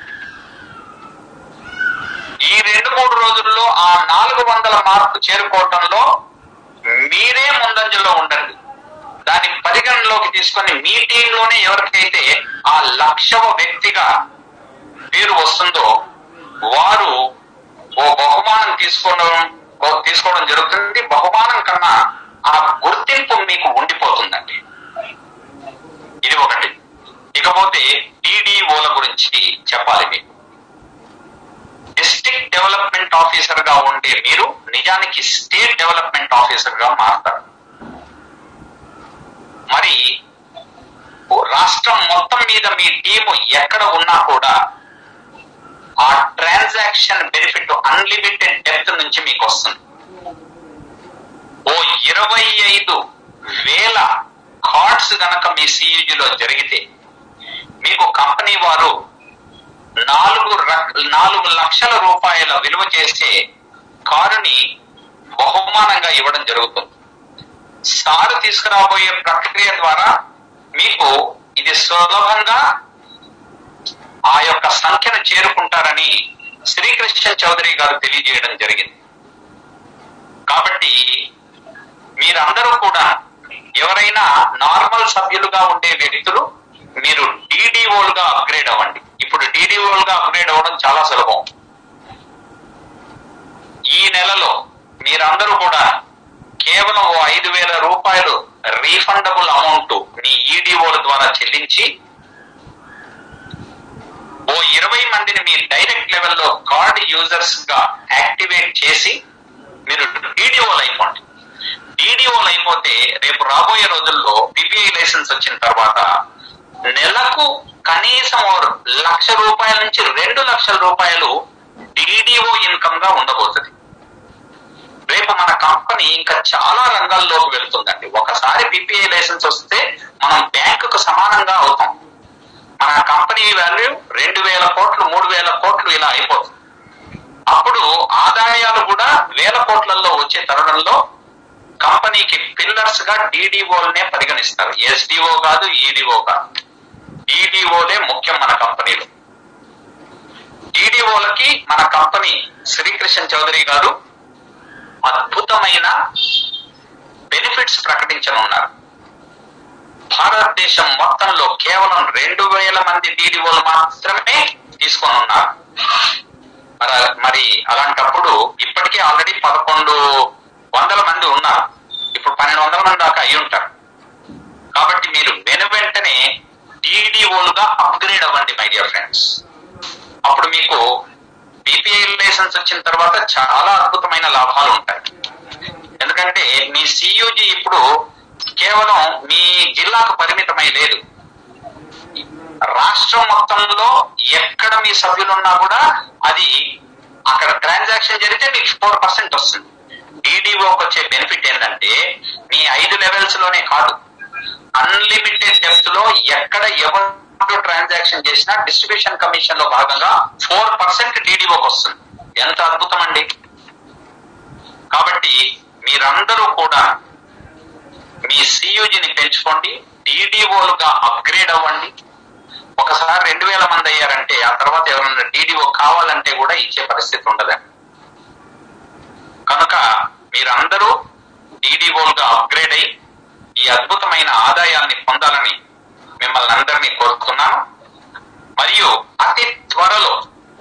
Speaker 3: ఈ రెండు మూడు రోజుల్లో ఆ నాలుగు వందల మార్కు చేరుకోవటంలో మీరే ముందంజలో ఉండండి దాని పరిగణలోకి తీసుకొని మీ టీంలోనే ఎవరికైతే ఆ లక్షవ వ్యక్తిగా పేరు వస్తుందో వారు ఓ బహుమానం తీసుకోవడం ఓ తీసుకోవడం జరుగుతుంది బహుమానం కన్నా ఆ గుర్తింపు మీకు ఉండిపోతుందండి ఇది ఒకటి ఇకపోతే టీడీఓల గురించి చెప్పాలి మీకు డిస్ట్రిక్ట్ డెవలప్మెంట్ ఆఫీసర్ గా ఉండే మీరు నిజానికి స్టేట్ డెవలప్మెంట్ ఆఫీసర్ గా మారుతారు మరి రాష్ట్రం మొత్తం మీద మీ టీము ఎక్కడ ఉన్నా కూడా ఆ ట్రాన్సాక్షన్ బెనిఫిట్ అన్లిమిటెడ్ డెప్త్ నుంచి మీకు వస్తుంది ఓ ఇరవై ఐదు వేల కార్డ్స్ గనక మీ సిఈజిలో జరిగితే మీకు కంపెనీ వారు నాలుగు ర- నాలుగు లక్షల రూపాయల విలువ చేసే కారుని బహుమానంగా ఇవ్వడం జరుగుతుంది సారు తీసుకురాబోయే ప్రక్రియ ద్వారా మీకు ఇది సులభంగా ఆ యొక్క సంఖ్యను చేరుకుంటారని శ్రీకృష్ణ చౌదరి గారు తెలియజేయడం జరిగింది కాబట్టి మీరందరూ కూడా ఎవరైనా నార్మల్ సభ్యులుగా ఉండే వ్యక్తులు మీరు డీడీఓలుగా అప్గ్రేడ్ అవ్వండి ఇప్పుడు డీడీఓలుగా అప్గ్రేడ్ అవ్వడం చాలా సులభం ఈ నెలలో మీరందరూ కూడా కేవలం ఓ ఐదు వేల రూపాయలు రీఫండబుల్ అమౌంట్ మీ ఈడీఓల ద్వారా చెల్లించి ఓ ఇరవై మందిని మీ డైరెక్ట్ లెవెల్లో కార్డ్ యూజర్స్ గా యాక్టివేట్ చేసి మీరు డీడీఓలు అయిపోండి డీడీఓలు అయిపోతే రేపు రాబోయే రోజుల్లో పిపిఐ లైసెన్స్ వచ్చిన తర్వాత నెలకు కనీసం ఓ లక్ష రూపాయల నుంచి రెండు లక్షల రూపాయలు డీడీఓ ఇన్కమ్ గా ఉండబోతుంది రేపు మన కంపెనీ ఇంకా చాలా రంగాల్లోకి వెళ్తుందండి ఒకసారి పిపిఐ లైసెన్స్ వస్తే మనం బ్యాంకుకు సమానంగా అవుతాం మన కంపెనీ వాల్యూ రెండు వేల కోట్లు మూడు వేల కోట్లు ఇలా అయిపోతుంది అప్పుడు ఆదాయాలు కూడా వేల కోట్లలో వచ్చే తరుణంలో కంపెనీకి పిల్లర్స్ గా డీడీఓలనే పరిగణిస్తారు ఎస్డిఓ కాదు ఈడిఓ కాదు ఈడిఓలే ముఖ్యం మన కంపెనీలో ఈడిఓలకి మన కంపెనీ శ్రీకృష్ణ చౌదరి గారు అద్భుతమైన బెనిఫిట్స్ ప్రకటించనున్నారు భారతదేశం మొత్తంలో కేవలం రెండు వేల మంది డీడీఓలు మాత్రమే తీసుకొని ఉన్నారు మరి మరి అలాంటప్పుడు ఇప్పటికే ఆల్రెడీ పదకొండు వందల మంది ఉన్నారు ఇప్పుడు పన్నెండు వందల మంది దాకా అయి ఉంటారు కాబట్టి మీరు వెను వెంటనే డీడీఓలుగా అప్గ్రేడ్ అవ్వండి మై డియర్ ఫ్రెండ్స్ అప్పుడు మీకు బీపీఐ లైసెన్స్ వచ్చిన తర్వాత చాలా అద్భుతమైన లాభాలు ఉంటాయి ఎందుకంటే మీ సియూజీ ఇప్పుడు కేవలం మీ జిల్లాకు పరిమితమై లేదు రాష్ట్రం మొత్తంలో ఎక్కడ మీ సభ్యులున్నా కూడా అది అక్కడ ట్రాన్సాక్షన్ జరిగితే మీకు ఫోర్ పర్సెంట్ వస్తుంది డీడీఓకి వచ్చే బెనిఫిట్ ఏంటంటే మీ ఐదు లెవెల్స్ లోనే కాదు అన్లిమిటెడ్ డెప్త్ లో ఎక్కడ ఎవరు ట్రాన్సాక్షన్ చేసినా డిస్ట్రిబ్యూషన్ కమిషన్ లో భాగంగా ఫోర్ పర్సెంట్ డీడీఓకి వస్తుంది ఎంత అద్భుతం అండి కాబట్టి మీరందరూ కూడా మీ సియూజిని పెంచుకోండి డీడీఓలుగా అప్గ్రేడ్ అవ్వండి ఒకసారి రెండు వేల మంది అయ్యారంటే ఆ తర్వాత ఎవరైనా డీడీఓ కావాలంటే కూడా ఇచ్చే పరిస్థితి ఉండదండి కనుక మీరందరూ డీడీఓలుగా అప్గ్రేడ్ అయ్యి ఈ అద్భుతమైన ఆదాయాన్ని పొందాలని మిమ్మల్ని అందరినీ కోరుతున్నాను మరియు అతి త్వరలో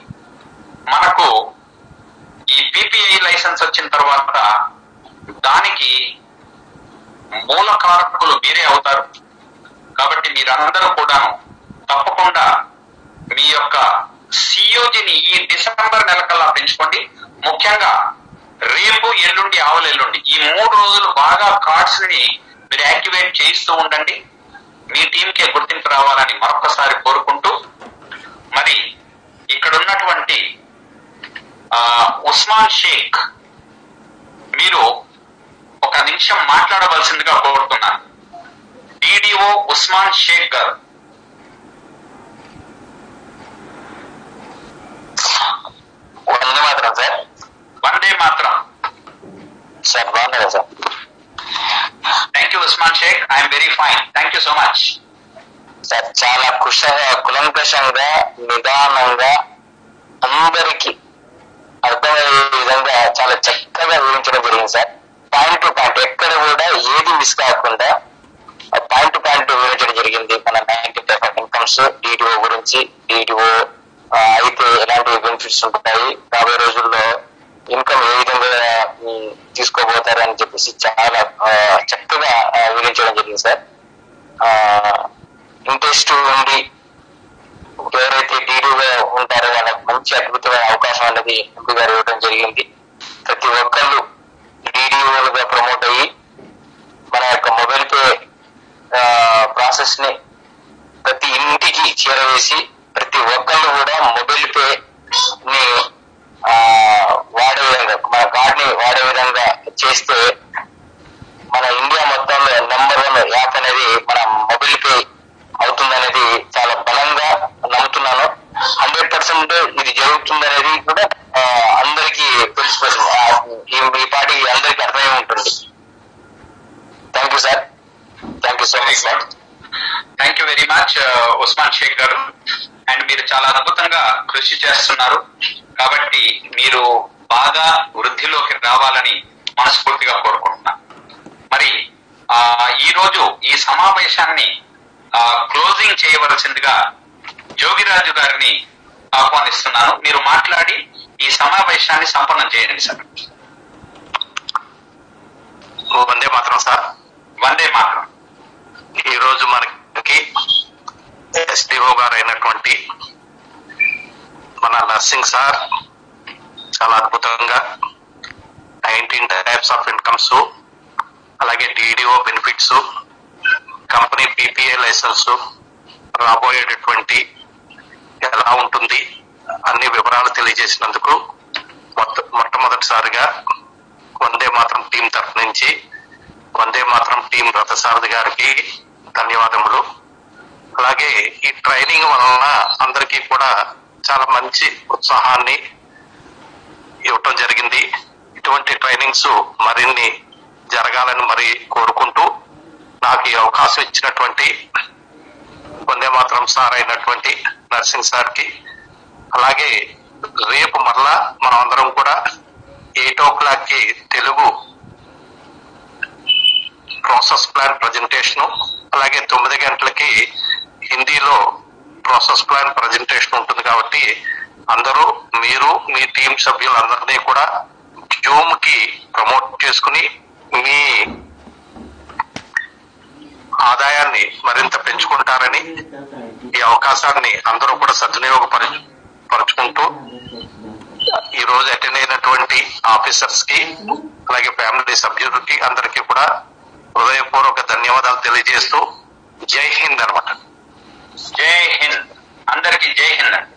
Speaker 3: మనకు ఈ పిపిఐ లైసెన్స్ వచ్చిన తర్వాత దానికి మూల కారకులు మీరే అవుతారు కాబట్టి మీరందరూ కూడాను తప్పకుండా మీ యొక్క సియోజిని ఈ డిసెంబర్ నెల కల్లా పెంచుకోండి ముఖ్యంగా రేపు ఎల్లుండి ఆవుల ఎల్లుండి ఈ మూడు రోజులు బాగా కార్డ్స్ ని మీరు యాక్టివేట్ చేయిస్తూ ఉండండి మీ టీంకే గుర్తింపు రావాలని మరొకసారి కోరుకుంటూ మరి ఇక్కడ ఉన్నటువంటి ఆ, ఉస్మాన్ షేక్ మీరు ఒక నిమిషం మాట్లాడవలసిందిగా కోరుతున్నాను డిడిఓ ఉస్మాన్ షేక్ గారు
Speaker 1: వందే మాత్రం సార్
Speaker 3: వందే మాత్రం
Speaker 1: సార్ బాగున్నారా sir
Speaker 3: thank you Usman Shaikh I'm very fine thank you so much
Speaker 1: sir చాలా కుష కులంకషంగా నిదానంగా అందరికి అర్థమయ్యే విధంగా చాలా చక్కగా వివరించడం జరిగింది సార్ పాయింట్ టు పాయింట్ ఎక్కడ కూడా ఏది మిస్ కాకుండా పాయింట్ టు పాయింట్ వివరించడం జరిగింది మన ninety type of incomes DDO గురించి డిడిఓ అయితే ఎలాంటి బెనిఫిట్స్ ఉంటాయి రాబోయే రోజుల్లో ఇన్కమ్ ఏ విధంగా ఉమ్, తీసుకోబోతారు అని చెప్పేసి చాలా ఆ, చక్కగా ఆ, వివరించడం జరిగింది సార్ ఇంట్రెస్ట్ ఉండి ఎవరైతే డీడీగా ఉంటారో వాళ్ళకి మంచి అద్భుతమైన అవకాశం అనేది ఎంపీ గారు ఇవ్వడం జరిగింది ప్రతి ఒక్కళ్ళు డీడీఓలుగా ప్రమోట్ అయ్యి మన యొక్క మొబైల్ పే ప్రాసెస్ ని ప్రతి ఇంటికి చేరవేసి ప్రతి ఒక్కళ్ళు కూడా మొబైల్ పే ని ఆ, వాడే విధంగా మన కార్డ్ ని వాడే విధంగా చేస్తే మన ఇండియా మొత్తంలో నెంబర్ వన్ యాప్ అనేది మన మొబైల్ పే అవుతుందనేది చాలా బలంగా నమ్ముతున్నాను హండ్రెడ్ పర్సెంట్ ఇది జరుగుతుందనేది కూడా ఆ, అందరికీ తెలిసిపోతుంది ఆ, ఈ ఈ పాటి అందరికీ అర్థమై ఉంటుంది thank you sir thank you so much sir
Speaker 3: thank you very much Usman Shaikh గారు అండ్ మీరు చాలా అద్భుతంగా కృషి చేస్తున్నారు కాబట్టి మీరు బాగా వృద్ధిలోకి రావాలని మనస్ఫూర్తిగా కోరుకుంటున్నాను మరి ఆ ఈ రోజు ఈ సమావేశాన్ని క్లోజింగ్ చేయవలసిందిగా జోగిరాజు గారిని ఆహ్వానిస్తున్నాను మీరు మాట్లాడి ఈ సమావేశాన్ని సంపన్నం చేయండి సార్
Speaker 1: వందే మాత్రం సార్
Speaker 3: వందే మాత్రం
Speaker 1: ఈ రోజు మనకి ఎస్డిఓ గారు అయినటువంటి మన నర్సింగ్ సార్ చాలా అద్భుతంగా నైన్టీన్ టైప్స్ ఆఫ్ ఇన్కమ్స్ అలాగే DDO benefits company PPA license రాబోయేటటువంటి ఎలా ఉంటుంది అన్ని వివరాలు తెలియజేసినందుకు మొట్ట మొట్టమొదటిసారిగా వందే మాత్రం టీం తరఫు నుంచి వందే మాత్రం టీం రథసారథి గారికి ధన్యవాదములు అలాగే ఈ ట్రైనింగ్ వలన అందరికీ కూడా చాలా మంచి ఉత్సాహాన్ని ఇవ్వటం జరిగింది ఇటువంటి ట్రైనింగ్స్ మరిన్ని జరగాలని మరి కోరుకుంటూ నాకు ఈ అవకాశం ఇచ్చినటువంటి వందే మాత్రం సార్ అయినటువంటి నర్సింగ్ సార్ కి అలాగే రేపు మరలా మనం అందరం కూడా ఎయిట్ ఓ క్లాక్ కి తెలుగు ప్రాసెస్ ప్లాన్ ప్రజెంటేషన్ అలాగే తొమ్మిది గంటలకి హిందీలో ప్రాసెస్ ప్లాన్ ప్రజెంటేషన్ ఉంటుంది కాబట్టి అందరూ మీరు మీ టీం సభ్యులందరినీ కూడా జూమ్ కి ప్రమోట్ చేసుకుని మీ ఆదాయాన్ని మరింత పెంచుకుంటారని ఈ అవకాశాన్ని అందరూ కూడా సద్వినియోగపరి పరుచుకుంటూ ఈ రోజు అటెండ్ అయినటువంటి ఆఫీసర్స్ కి అలాగే ఫ్యామిలీ సభ్యులకి అందరికీ కూడా హృదయపూర్వక ధన్యవాదాలు తెలియజేస్తూ జై హింద్ అనమాట
Speaker 3: జై హింద్ అందరికీ జై హింద్ అండి